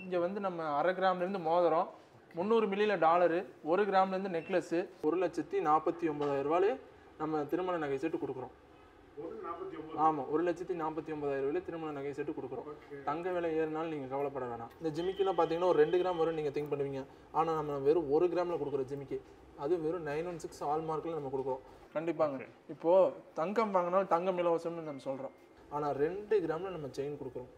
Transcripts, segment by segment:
இங்கே வந்து நம்ம அரை கிராம்லேருந்து மோதிரம் முந்நூறு மில்லியில் டாலரு ஒரு கிராம்லேருந்து நெக்லஸ்ஸு ஒரு லட்சத்தி நாற்பத்தி ஒன்பதாயிரம் ரூபாயிலே நம்ம திருமண நகை செட்டு கொடுக்குறோம் ஆமாம் ஒரு லட்சத்தி நாற்பத்தி ஒன்பதாயிரம் ரூபாயில திருமண நகை செட்டு கொடுக்குறோம் தங்க விலை ஏறினாலும் நீங்கள் கவலைப்பட வேணாம் இந்த ஜிமிக்கிலாம் பார்த்தீங்கன்னா ஒரு ரெண்டு கிராம் வரும் நீங்கள் திங்க் பண்ணுவீங்க ஆனால் நம்ம வெறும் ஒரு கிராமில் கொடுக்குற ஜிமிக்கி அது வெறும் நைன் ஒன் சிக்ஸ் ஆல் மார்க்கில் நம்ம கொடுக்குறோம் கண்டிப்பாங்க இப்போது தங்கம் வாங்கினாலும் தங்கம் இலவசம்னு நம்ம சொல்கிறோம் ஆனால் ரெண்டு கிராமில் நம்ம செயின் கொடுக்குறோம்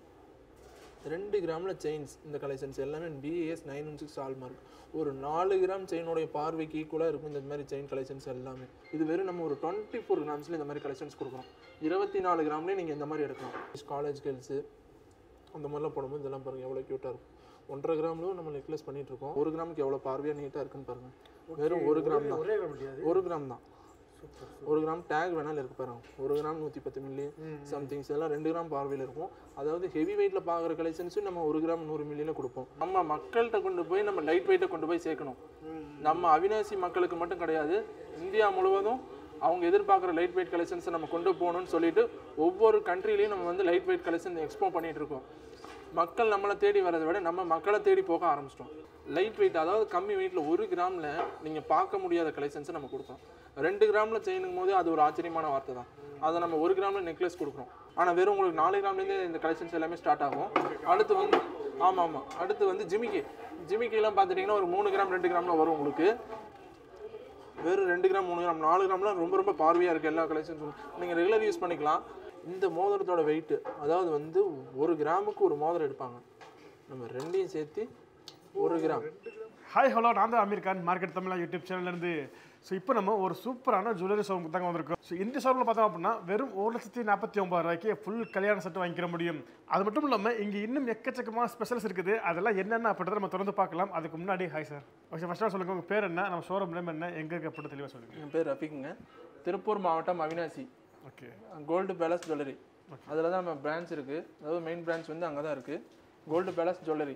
ரெண்டு கிராமில் செயின்ஸ் இந்த கலெக்ஷன்ஸ் எல்லாமே BIS nine one six hallmark ஒரு நாலு கிராம் செயினோடைய பார்வைக்கு ஈக்குவலாக இருக்கும் இந்த மாதிரி செயின் கலெக்ஷன்ஸ் எல்லாமே இது வெறும் நம்ம ஒரு டுவெண்ட்டி ஃபோர் கிராம்ஸில் இந்த மாதிரி கலெக்ஷன்ஸ் கொடுக்குறோம் இருபத்தி நாலு கிராம்லேயே நீங்கள் இந்த மாதிரி எடுக்கலாம் காலேஜ் கேர்ள்ஸு அந்த மாதிரிலாம் போடும்போது இதெல்லாம் பாருங்கள் எவ்வளோ க்யூட்டாக இருக்கும் ஒன்றரை கிராம்லும் நம்ம நெக்லஸ் பண்ணிட்டு இருக்கோம் ஒரு கிராமுக்கு எவ்வளோ பார்வையாக நீட்டாக இருக்குன்னு பாருங்கள் வெறும் ஒரு கிராம் தான் ஒரே கிராம் முடியாது ஒரு கிராம் தான் ஒரு கிராம் டேக் வேணாலும் இருக்கு பாருங்க ஒரு கிராம் நூற்றி பத்து மில்லி சம்திங்ஸ் எல்லாம் ரெண்டு கிராம் பார்வையில் இருக்கும் அதாவது ஹெவி வெயிட்டில் பார்க்குற கலெக்ஷன்ஸும் நம்ம ஒரு கிராம் நூறு மில்லியில் கொடுப்போம் நம்ம மக்கள்கிட்ட கொண்டு போய் நம்ம லைட் வெயிட்டை கொண்டு போய் சேர்க்கணும் நம்ம அவினாசி மக்களுக்கு மட்டும் கிடையாது இந்தியா முழுவதும் அவங்க எதிர்பார்க்குற லைட் வெயிட் கலெக்ஷன்ஸை நம்ம கொண்டு போகணும்னு சொல்லிட்டு ஒவ்வொரு கண்ட்ரிலையும் நம்ம வந்து லைட் வெயிட் கலெக்ஷன் எக்ஸ்போ பண்ணிட்டு இருக்கோம் மக்கள் நம்மளை தேடி வரதை விட நம்ம மக்களை தேடி போக ஆரம்பிச்சிட்டோம் லைட் வெயிட் அதாவது கம்மி வெயிட்டில் ஒரு கிராமில் நீங்கள் பார்க்க முடியாத கலெக்ஷன்ஸை நம்ம கொடுக்குறோம் ரெண்டு கிராமில் செயினுங்கும் போது அது ஒரு ஆச்சரியமான வார்த்தை தான் அதை நம்ம ஒரு கிராமில் நெக்லஸ் கொடுக்குறோம் ஆனால் வெறும் உங்களுக்கு நாலு கிராம்லேருந்து இந்த கலெக்ஷன்ஸ் எல்லாமே ஸ்டார்ட் ஆகும் அடுத்து வந்து ஆமாம் ஆமாம் அடுத்து வந்து ஜிமிக்கி ஜிமிக்கிலாம் பார்த்துட்டிங்கன்னா ஒரு மூணு கிராம் ரெண்டு கிராமில் வரும் உங்களுக்கு வெறும் ரெண்டு கிராம் மூணு கிராம் நாலு கிராம்லாம் ரொம்ப ரொம்ப பார்வையாக இருக்குது எல்லா கலெக்ஷன்ஸும் நீங்கள் ரெகுலர் யூஸ் பண்ணிக்கலாம் இந்த மோதிரத்தோட வெயிட்டு அதாவது வந்து ஒரு கிராமுக்கு ஒரு மோதிரம் எடுப்பாங்க நம்ம ரெண்டையும் சேர்த்து ஒரு கிராம் ஹாய் ஹலோ நான் தான் அமீர் கான் மார்க்கெட் தமிழா யூடியூப் சேனல்லேருந்து ஸோ இப்போ நம்ம ஒரு சூப்பரான ஜுவல்லரி ஷோரூம் தாங்க வந்திருக்கோம் ஸோ இந்த ஷோரூமில் பார்த்தோம் அப்படின்னா வெறும் ஒரு லட்சத்தி நாற்பத்தி ஒம்பது ரூபாய்க்கு ஃபுல் கல்யாண செட் வாங்கிக்கிற முடியும் அது மட்டும் இல்லாமல் இங்கே இன்னும் எக்கச்சக்கமான ஸ்பெஷல்ஸ் இருக்குது அதெல்லாம் என்னென்ன அப்படின்றத நம்ம தொடர்ந்து பார்க்கலாம் அதுக்கு முன்னாடி ஹாய் சார் ஓகே ஃபஸ்ட்டாக சொல்லுங்கள் உங்கள் பேர் என்ன நம்ம ஷோரூம் நேம் என்ன எங்கே இருக்க அப்படி தெளிவாக சொல்லுங்கள் என் பேர் ரஃபிக்குங்க திருப்பூர் மாவட்டம் Avinashi okay gold palace jewellery அதில் தான் நம்ம பிரான்ச் இருக்குது அதாவது மெயின் பிரான்ச் வந்து அங்கே தான் இருக்குது கோல்டு பேலஸ் ஜுவல்லரி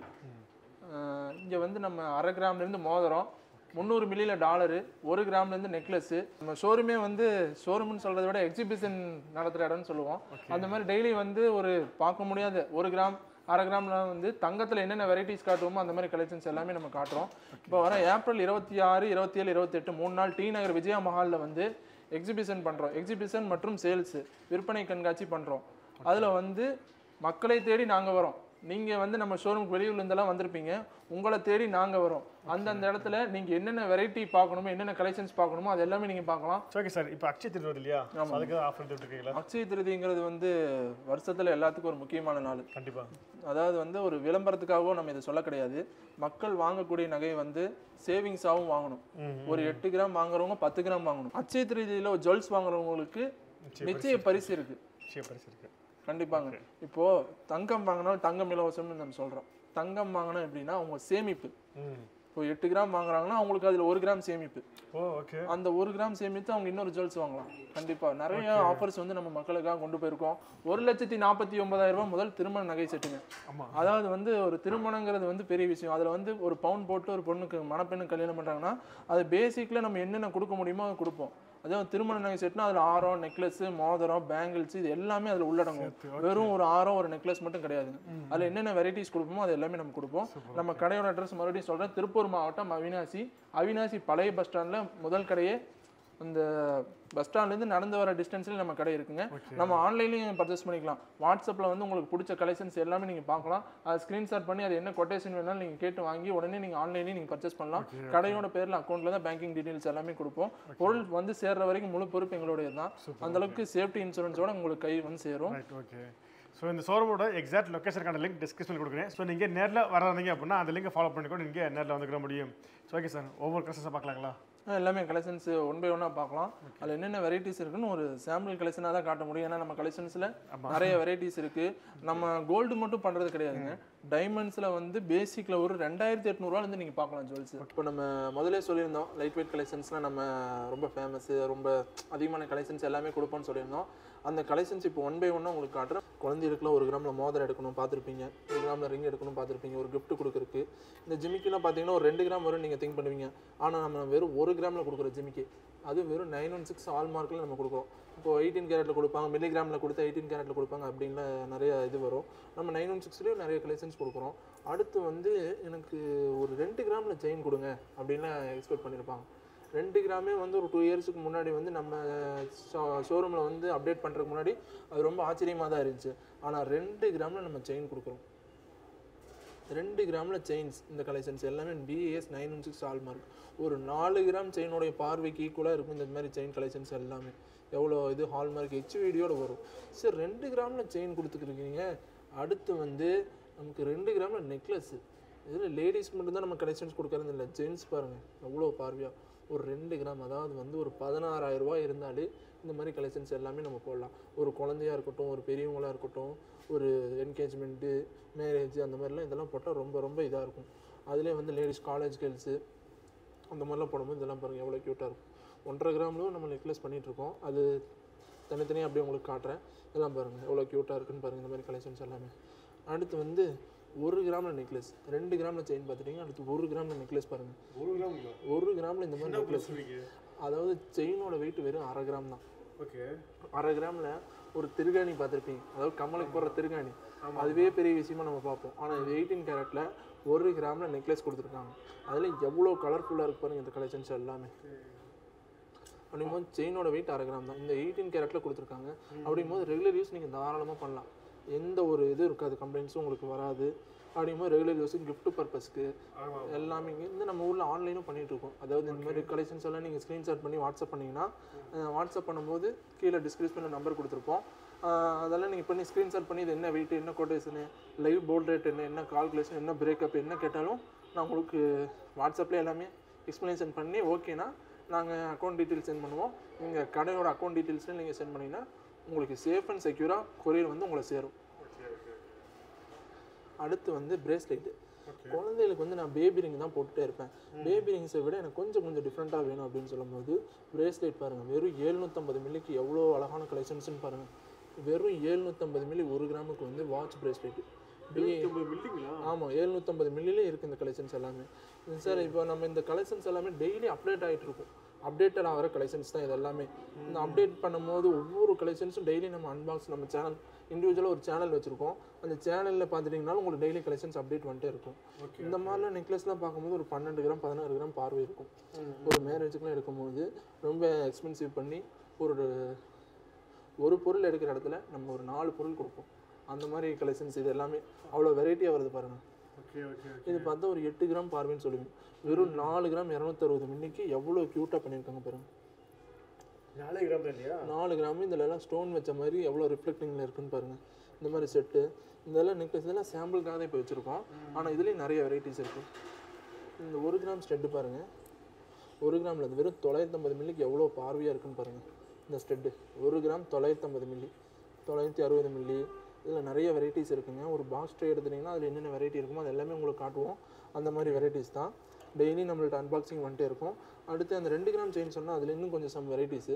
இங்கே வந்து நம்ம அரை கிராம்லேருந்து மோதிரம் முந்நூறு மில்லியில் டாலரு ஒரு கிராம்லேருந்து நெக்லஸ்ஸு நம்ம ஷோரூமே வந்து ஷோரூம்னு சொல்கிறத விட எக்ஸிபிஷன் நடத்துகிற இடம்னு சொல்லுவோம் அந்த மாதிரி டெய்லி வந்து ஒரு பார்க்க முடியாத ஒரு கிராம் அரை கிராம்ல வந்து தங்கத்தில் என்னென்ன வெரைட்டிஸ் காட்டுவோமோ அந்த மாதிரி கலெக்ஷன்ஸ் எல்லாமே நம்ம காட்டுறோம் இப்போ வர ஏப்ரல் இருபத்தி ஆறு இருபத்தி ஏழு இருபத்தெட்டு மூணு நாள் டி நகர் விஜயா மஹாலில் வந்து எக்ஸிபிஷன் பண்ணுறோம் எக்ஸிபிஷன் மற்றும் சேல்ஸு விற்பனை கண்காட்சி பண்ணுறோம் அதில் வந்து மக்களை தேடி நாங்கள் வரோம் நீங்கள் வந்து நம்ம ஷோரூமுக்கு வெளியூர்ல இருந்தெல்லாம் வந்திருப்பீங்க உங்களை தேடி நாங்கள் வரோம் அந்தந்த இடத்துல நீங்கள் என்னென்ன வெரைட்டி பார்க்கணுமோ என்னென்ன கலெக்ஷன்ஸ் பார்க்கணுமோ அது எல்லாமே நீங்கள் பார்க்கலாம் ஓகே சார் இப்போ அக்ஷய திருவது இல்லையா So அதுக்கு ஆஃபர் இருக்கீங்களா அக்ஷய திருதிங்கிறது வந்து வருஷத்தில் எல்லாத்துக்கும் ஒரு முக்கியமான நாள் கண்டிப்பாக அதாவது வந்து ஒரு விளம்பரத்துக்காகவோ நம்ம இதை சொல்ல கிடையாது மக்கள் வாங்கக்கூடிய நகை வந்து சேவிங்ஸாகவும் வாங்கணும் ஒரு எட்டு கிராம் வாங்குறவங்க பத்து கிராம் வாங்கணும் அச்சய திருதியில் ஒரு ஜுவல்ஸ் வாங்குறவங்களுக்கு நிச்சய பரிசு இருக்கு விஷய பரிசு இருக்குது கண்டிப்பாங்க இப்போ தங்கம் வாங்கினாலும் தங்கம் இலவசம்னு நம்ம சொல்றோம் தங்கம் வாங்கினா எப்படின்னா அவங்க சேமிப்பு ம் இப்போ எட்டு கிராம் வாங்குறாங்கன்னா அவங்களுக்கு அதுல ஒரு கிராம் சேமிப்பு ஓ ஓகே அந்த ஒரு கிராம் சேமித்து அவங்க இன்னொரு ஜுவல்ஸ் வாங்கலாம் கண்டிப்பா நிறைய ஆஃபர்ஸ் வந்து நம்ம மக்களுக்காக கொண்டு போயிருக்கோம் ஒரு லட்சத்தி நாற்பத்தி ஒன்பதாயிரம் ரூபாய் முதல் திருமண நகை செட்டுங்க ஆமாம் அதாவது வந்து ஒரு திருமணங்கிறது வந்து பெரிய விஷயம் அதில் வந்து ஒரு பவுன் போட்டு ஒரு பொண்ணுக்கு மணப்பெண்ணுக்கு கல்யாணம் பண்ணுறாங்கன்னா அது பேசிக்கில் நம்ம என்னென்ன கொடுக்க முடியுமோ அதை கொடுப்போம் அதே திருமண நகை செட்னா அதில் ஆரம் நெக்லஸ் மோதிரம் பேங்கிள்ஸ் இது எல்லாமே அதில் உள்ளடங்கும் வெறும் ஒரு ஆரம் ஒரு நெக்லஸ் மட்டும் கிடையாதுங்க அதில் என்னென்ன வெரைட்டிஸ் கொடுப்போமோ அது எல்லாமே நம்ம கொடுப்போம் நம்ம கடையோட அட்ரஸ் மறுபடியும் சொல்கிறேன் திருப்பூர் மாவட்டம் அவினாசி அவினாசி பழைய பஸ் ஸ்டாண்டில் முதல் கடையே அந்த பஸ் ஸ்டாண்ட்லேருந்து நடந்து வர டிஸ்டன்ஸ்லேயும் நம்ம கடை இருக்குங்க நம்ம ஆன்லைன்லையும் பர்ச்சேஸ் பண்ணிக்கலாம் வாட்ஸ்அப்பில் வந்து உங்களுக்கு பிடிச்ச கலெக்ஷன்ஸ் எல்லாமே நீங்கள் பார்க்கலாம் அதை ஸ்க்ரீன்ஷாட் பண்ணி அது என்ன கொட்டேஷன் வேணாலும் நீங்கள் கேட்டு வாங்கி உடனே நீங்கள் ஆன்லைன்லேயும் நீங்கள் பர்ச்சேஸ் பண்ணலாம் கடையோட பேரில் அக்கௌண்ட்டில் தான் பேங்கிங் டீட்டெயில்ஸ் எல்லாமே கொடுப்போம் பொருள் வந்து சேர்ற வரைக்கும் முழு பொறுப்பு எங்களுடைய தான் அந்த அளவுக்கு சேஃப்டி இன்சூரன்ஸோட உங்களுக்கு கை வந்து சேரும் ரைட் ஓகே ஸோ இந்த ஷோரூமோட எக்ஸாக்ட் லொக்கேஷனுக்கான லிங்க் டிஸ்கிரிப்ஷனில் கொடுக்குறேன் ஸோ நீங்கள் நேரில் வராதீங்க அப்படின்னா அந்த லிங்கை ஃபாலோ பண்ணிக்கோ நீங்கள் நேரில் வந்துக்கிற முடியும் ஸோ ஓகே சார் ஒவ்வொரு கலெக்ஷன்ஸாக பார்க்கலாங்களா ஆ, எல்லாமே கலெக்ஷன்ஸ் ஒன் பை ஒன்னாக பார்க்கலாம் அதில் என்னென்ன வெரைட்டிஸ் இருக்குன்னு ஒரு சாம்பிள் கலெக்ஷனாக தான் காட்ட முடியும் ஏன்னா நம்ம கலெக்ஷன்ஸில் நிறைய வெரைட்டிஸ் இருக்குது நம்ம கோல்டு மட்டும் பண்ணுறது கிடையாதுங்க டைமண்ட்ஸில் வந்து பேசிக்கில் ஒரு ரெண்டாயிரத்தி எட்நூறுவாலேருந்து நீங்கள் பார்க்கலாம் ஜுவல்ஸ் இப்போ நம்ம முதல்ல சொல்லியிருந்தோம் லைட் வெயிட் கலெக்ஷன்ஸ்லாம் நம்ம ரொம்ப ஃபேமஸ் ரொம்ப அதிகமான கலெக்ஷன்ஸ் எல்லாமே கொடுப்போம்னு சொல்லியிருந்தோம் அந்த கலெக்ஷன்ஸ் இப்போ ஒன் பை ஒன்னாக உங்களுக்கு காட்டுறேன் குழந்தைகளுக்குலாம் ஒரு கிராமில் மோதிரம் எடுக்கணும் பார்த்துருப்பீங்க ஒரு கிராமில் ரிங் எடுக்கணும் பார்த்துருப்பீங்க ஒரு gift கொடுக்குறக்கு இந்த ஜிமிக்கிலாம் பார்த்தீங்கன்னா ஒரு ரெண்டு கிராம் வரும் நீங்கள் திங்க் பண்ணுவீங்க ஆனால் நம்ம வெறும் ஒரு கிராமில் கொடுக்குற ஜிமிக்கி அது வெறும் நைன் ஒன் சிக்ஸ் ஆல் மார்க்கில் நம்ம கொடுக்குறோம் இப்போ எயிட்டீன் கேரட்டில் கொடுப்பாங்க மில்லிகிராமில் கொடுத்தா எயிட்டீன் கேரட்டில் கொடுப்பாங்க அப்படின்லாம் நிறைய இது வரும் நம்ம நைன் ஒன் சிக்ஸ்லேயும் நிறைய கலெக்ஷன்ஸ் கொடுக்குறோம் அடுத்து வந்து எனக்கு ஒரு ரெண்டு கிராமில் செயின் கொடுங்க அப்படின்லாம் எக்ஸ்பெக்ட் பண்ணியிருப்பாங்க ரெண்டு கிராமே வந்து ஒரு டூ இயர்ஸுக்கு முன்னாடி வந்து நம்ம ஷோரூமில் வந்து அப்டேட் பண்ணுறதுக்கு முன்னாடி அது ரொம்ப ஆச்சரியமாக தான் இருந்துச்சு ஆனால் ரெண்டு கிராமில் நம்ம செயின் கொடுக்குறோம் ரெண்டு கிராமில் செயின்ஸ் இந்த கலெக்ஷன்ஸ் எல்லாமே BIS nine one six mark ஒரு நாலு கிராம் செயினோடைய பார்வைக்கு ஈக்குவலாக இருக்கும் இந்த மாதிரி செயின் கலெக்ஷன்ஸ் எல்லாமே எவ்வளோ இது ஹால்மார்க் ஹெச் வீடியோட வரும் சரி ரெண்டு கிராமில் செயின் கொடுத்துக்கிருக்கீங்க அடுத்து வந்து நமக்கு ரெண்டு கிராமில் நெக்லஸ் இதில் லேடிஸ் மட்டும்தான் நம்ம கலெக்ஷன்ஸ் கொடுக்கறது இல்லை ஜென்ஸ் பாருங்கள் எவ்வளோ பார்வையாக ஒரு ரெண்டு கிராம் அதாவது வந்து ஒரு பதினாறாயிரம் ரூபாய் இருந்தாலே இந்த மாதிரி கலெக்ஷன்ஸ் எல்லாமே நம்ம போடலாம் ஒரு குழந்தையா இருக்கட்டும் ஒரு பெரியவங்களா இருக்கட்டும் ஒரு என்கேஜ்மெண்ட்டு மேரேஜ் அந்த மாதிரிலாம் இதெல்லாம் போட்டால் ரொம்ப ரொம்ப இதாக இருக்கும் அதுலேயே வந்து லேடிஸ் காலேஜ் கேர்ள்ஸு அந்த மாதிரிலாம் போடும்போது இதெல்லாம் பாருங்கள் எவ்வளோ க்யூட்டாக இருக்கும் ஒன்றரை கிராம்லும் நம்ம நெக்லஸ் பண்ணிகிட்ருக்கோம் அது தனித்தனியாக அப்படியே உங்களுக்கு காட்டுறேன் இதெல்லாம் பாருங்கள் எவ்வளோ க்யூட்டாக இருக்குன்னு பாருங்கள் இந்த மாதிரி கலெக்ஷன்ஸ் எல்லாமே அடுத்து வந்து ஒரு கிராமில் நெக்லஸ் ரெண்டு கிராமில் செயின் பார்த்துட்டீங்க அடுத்து ஒரு கிராமில் நெக்லஸ் பாருங்கள் ஒரு கிராமுங்களா ஒரு கிராமில் இந்த மாதிரி நெக்லஸ் அதாவது செயினோட வெயிட் வெறும் அரை கிராம் தான் ஓகே அரை கிராமில் ஒரு திருகாணி பார்த்துருப்பீங்க அதாவது கமலுக்கு போடுற திருகாணி அதுவே பெரிய விஷயமா நம்ம பார்ப்போம் ஆனால் இது எயிட்டீன் கேரட்டில் ஒரு கிராமில் நெக்லஸ் கொடுத்துருக்காங்க அதில் எவ்வளோ கலர்ஃபுல்லாக இருக்கு பாருங்க இந்த கலெக்ஷன்ஸ் எல்லாமே அப்படிங்கும்போது செயினோட வெயிட் அரை கிராம் தான் இந்த எயிட்டீன் கேரட்டில் கொடுத்துருக்காங்க அப்படிங்கும்போது ரெகுலர் யூஸ் நீங்கள் தாராளமாக பண்ணலாம் எந்த ஒரு இது இருக்காது கம்ப்ளைண்ட்ஸும் உங்களுக்கு வராது அப்படிங்கும்போது ரெகுலர் யூஸுக்கு gift பர்பஸ்க்கு எல்லாமே இங்கே வந்து நம்ம ஊரில் ஆன்லைனும் பண்ணிட்டு இருக்கோம் அதாவது இந்த மாதிரி கலெக்ஷன்ஸ் எல்லாம் நீங்கள் ஸ்க்ரீன்ஷாட் பண்ணி வாட்ஸ்அப் பண்ணீங்கன்னா அஹ் வாட்ஸ்அப் பண்ணும்போது கீழே டிஸ்கிரிப்ஷனில் நம்பர் கொடுத்துருப்போம் அஹ் அதெல்லாம் நீங்கள் பண்ணி ஸ்க்ரீன்ஷாட் பண்ணி இது என்ன வெயிட் என்ன கொட்டேஷனு லைவ் போல்ட் ரேட் என்ன என்ன கால்குலேஷன் என்ன பிரேக்கப் என்ன கேட்டாலும் நான் உங்களுக்கு வாட்ஸ்அப்லேயே எல்லாமே எக்ஸ்ப்ளனேஷன் பண்ணி ஓகேனா நாங்கள் அக்கௌண்ட் டீட்டெயில்ஸ் சென்ட் பண்ணுவோம் நீங்கள் கடையோட அக்கௌண்ட் டீட்டெயில்ஸ்லையும் நீங்கள் சென்ட் பண்ணிங்கன்னா உங்களுக்கு சேஃப் அண்ட் செக்யூராக கொரியர் வந்து உங்களை சேரும் அடுத்து வந்து பிரேஸ்லெட்டு குழந்தைகளுக்கு வந்து நான் பேபி ரிங் தான் போட்டுட்டே இருப்பேன் பேபி ரிங்ஸை விட எனக்கு கொஞ்சம் கொஞ்சம் டிஃப்ரெண்ட்டாக வேணும் அப்படின்னு சொல்லும்போது பிரேஸ்லெட் பாருங்கள் வெறும் ஏழ்நூற்றம்பது மில்லிக்கு எவ்வளோ அழகான கலெக்ஷன்ஸ்னு பாருங்கள் வெறும் ஏழ்நூற்றம்பது மில்லி ஒரு கிராமுக்கு வந்து வாட்ச் பிரேஸ்லெட் பில்டிங்களா ஆமாம் ஏழ்நூற்றம்பது மில்லிலே இருக்குது இந்த கலெக்ஷன்ஸ் எல்லாமே சார் இப்போ நம்ம இந்த கலெக்ஷன்ஸ் எல்லாமே டெய்லி அப்டேட் ஆகிட்டு இருக்கும் அப்டேட்டட் ஆகிற கலெக்ஷன்ஸ் தான் இது எல்லாமே இந்த அப்டேட் பண்ணும்போது ஒவ்வொரு கலெக்ஷன்ஸும் டெய்லி நம்ம அன்பாக்ஸ் நம்ம சேனல் இண்டிவிஜுவலாக ஒரு சேனல் வச்சுருக்கோம் அந்த சேனலில் பார்த்துட்டிங்கனாலும் உங்களுக்கு டெய்லி கலெக்ஷன்ஸ் அப்டேட் வந்துட்டே இருக்கும் இந்த மாதிரிலாம் நெக்லஸ்லாம் பார்க்கும்போது ஒரு பன்னெண்டு கிராம் பதினாறு கிராம் பார்வை இருக்கும் ஒரு மேரேஜுக்குலாம் எடுக்கும்போது ரொம்ப எக்ஸ்பென்சிவ் பண்ணி ஒரு ஒரு பொருள் எடுக்கிற இடத்துல நம்ம ஒரு நாலு பொருள் கொடுப்போம் அந்த மாதிரி கலெக்ஷன்ஸ் இது எல்லாமே அவ்வளோ வெரைட்டியாக வருது பாருங்கள் ஓகே ஓகே இது பார்த்தா ஒரு எட்டு கிராம் பார்வைன்னு சொல்லுவீங்க வெறும் நாலு கிராம் இரநூத்தறுபது மில்லிக்கு எவ்வளோ க்யூட்டாக பண்ணியிருக்காங்க பாருங்க நாலே கிராம் தான் இல்லையா நாலு கிராம் இதில் எல்லாம் ஸ்டோன் வச்ச மாதிரி எவ்வளோ ரிஃப்ளெக்டிங்கில் இருக்குன்னு பாருங்க இந்த மாதிரி செட்டு இதெல்லாம் நெக்லஸ் இதெல்லாம் சாம்பிளுக்காக தான் இப்போ வச்சுருக்கோம் ஆனால் இதுலேயும் நிறைய வெரைட்டிஸ் இருக்குது இந்த ஒரு கிராம் ஸ்டெட்டு பாருங்க ஒரு கிராமில் இருந்து வெறும் தொள்ளாயிரத்தம்பது மில்லிக்கு எவ்வளோ பார்வையாக இருக்குன்னு பாருங்க இந்த ஸ்டெட்டு ஒரு கிராம் தொள்ளாயிரத்தம்பது மில்லி தொள்ளாயிரத்தி அறுபது மில்லி இதில் நிறைய வெரைட்டிஸ் இருக்குங்க ஒரு பாக்ஸ் ட்ரே எடுத்துட்டிங்கன்னா அதில் என்னென்ன வெரைட்டி இருக்குமோ அது எல்லாமே உங்களுக்கு காட்டுவோம் அந்த மாதிரி வெரைட்டிஸ் தான் டெய்லி நம்மள்ட்ட அன்பாக்சிங் வந்துட்டே இருக்கும் அடுத்து அந்த ரெண்டு கிராம் செயின் சொன்னால் அதில் இன்னும் கொஞ்சம் சம் வெரைட்டிஸு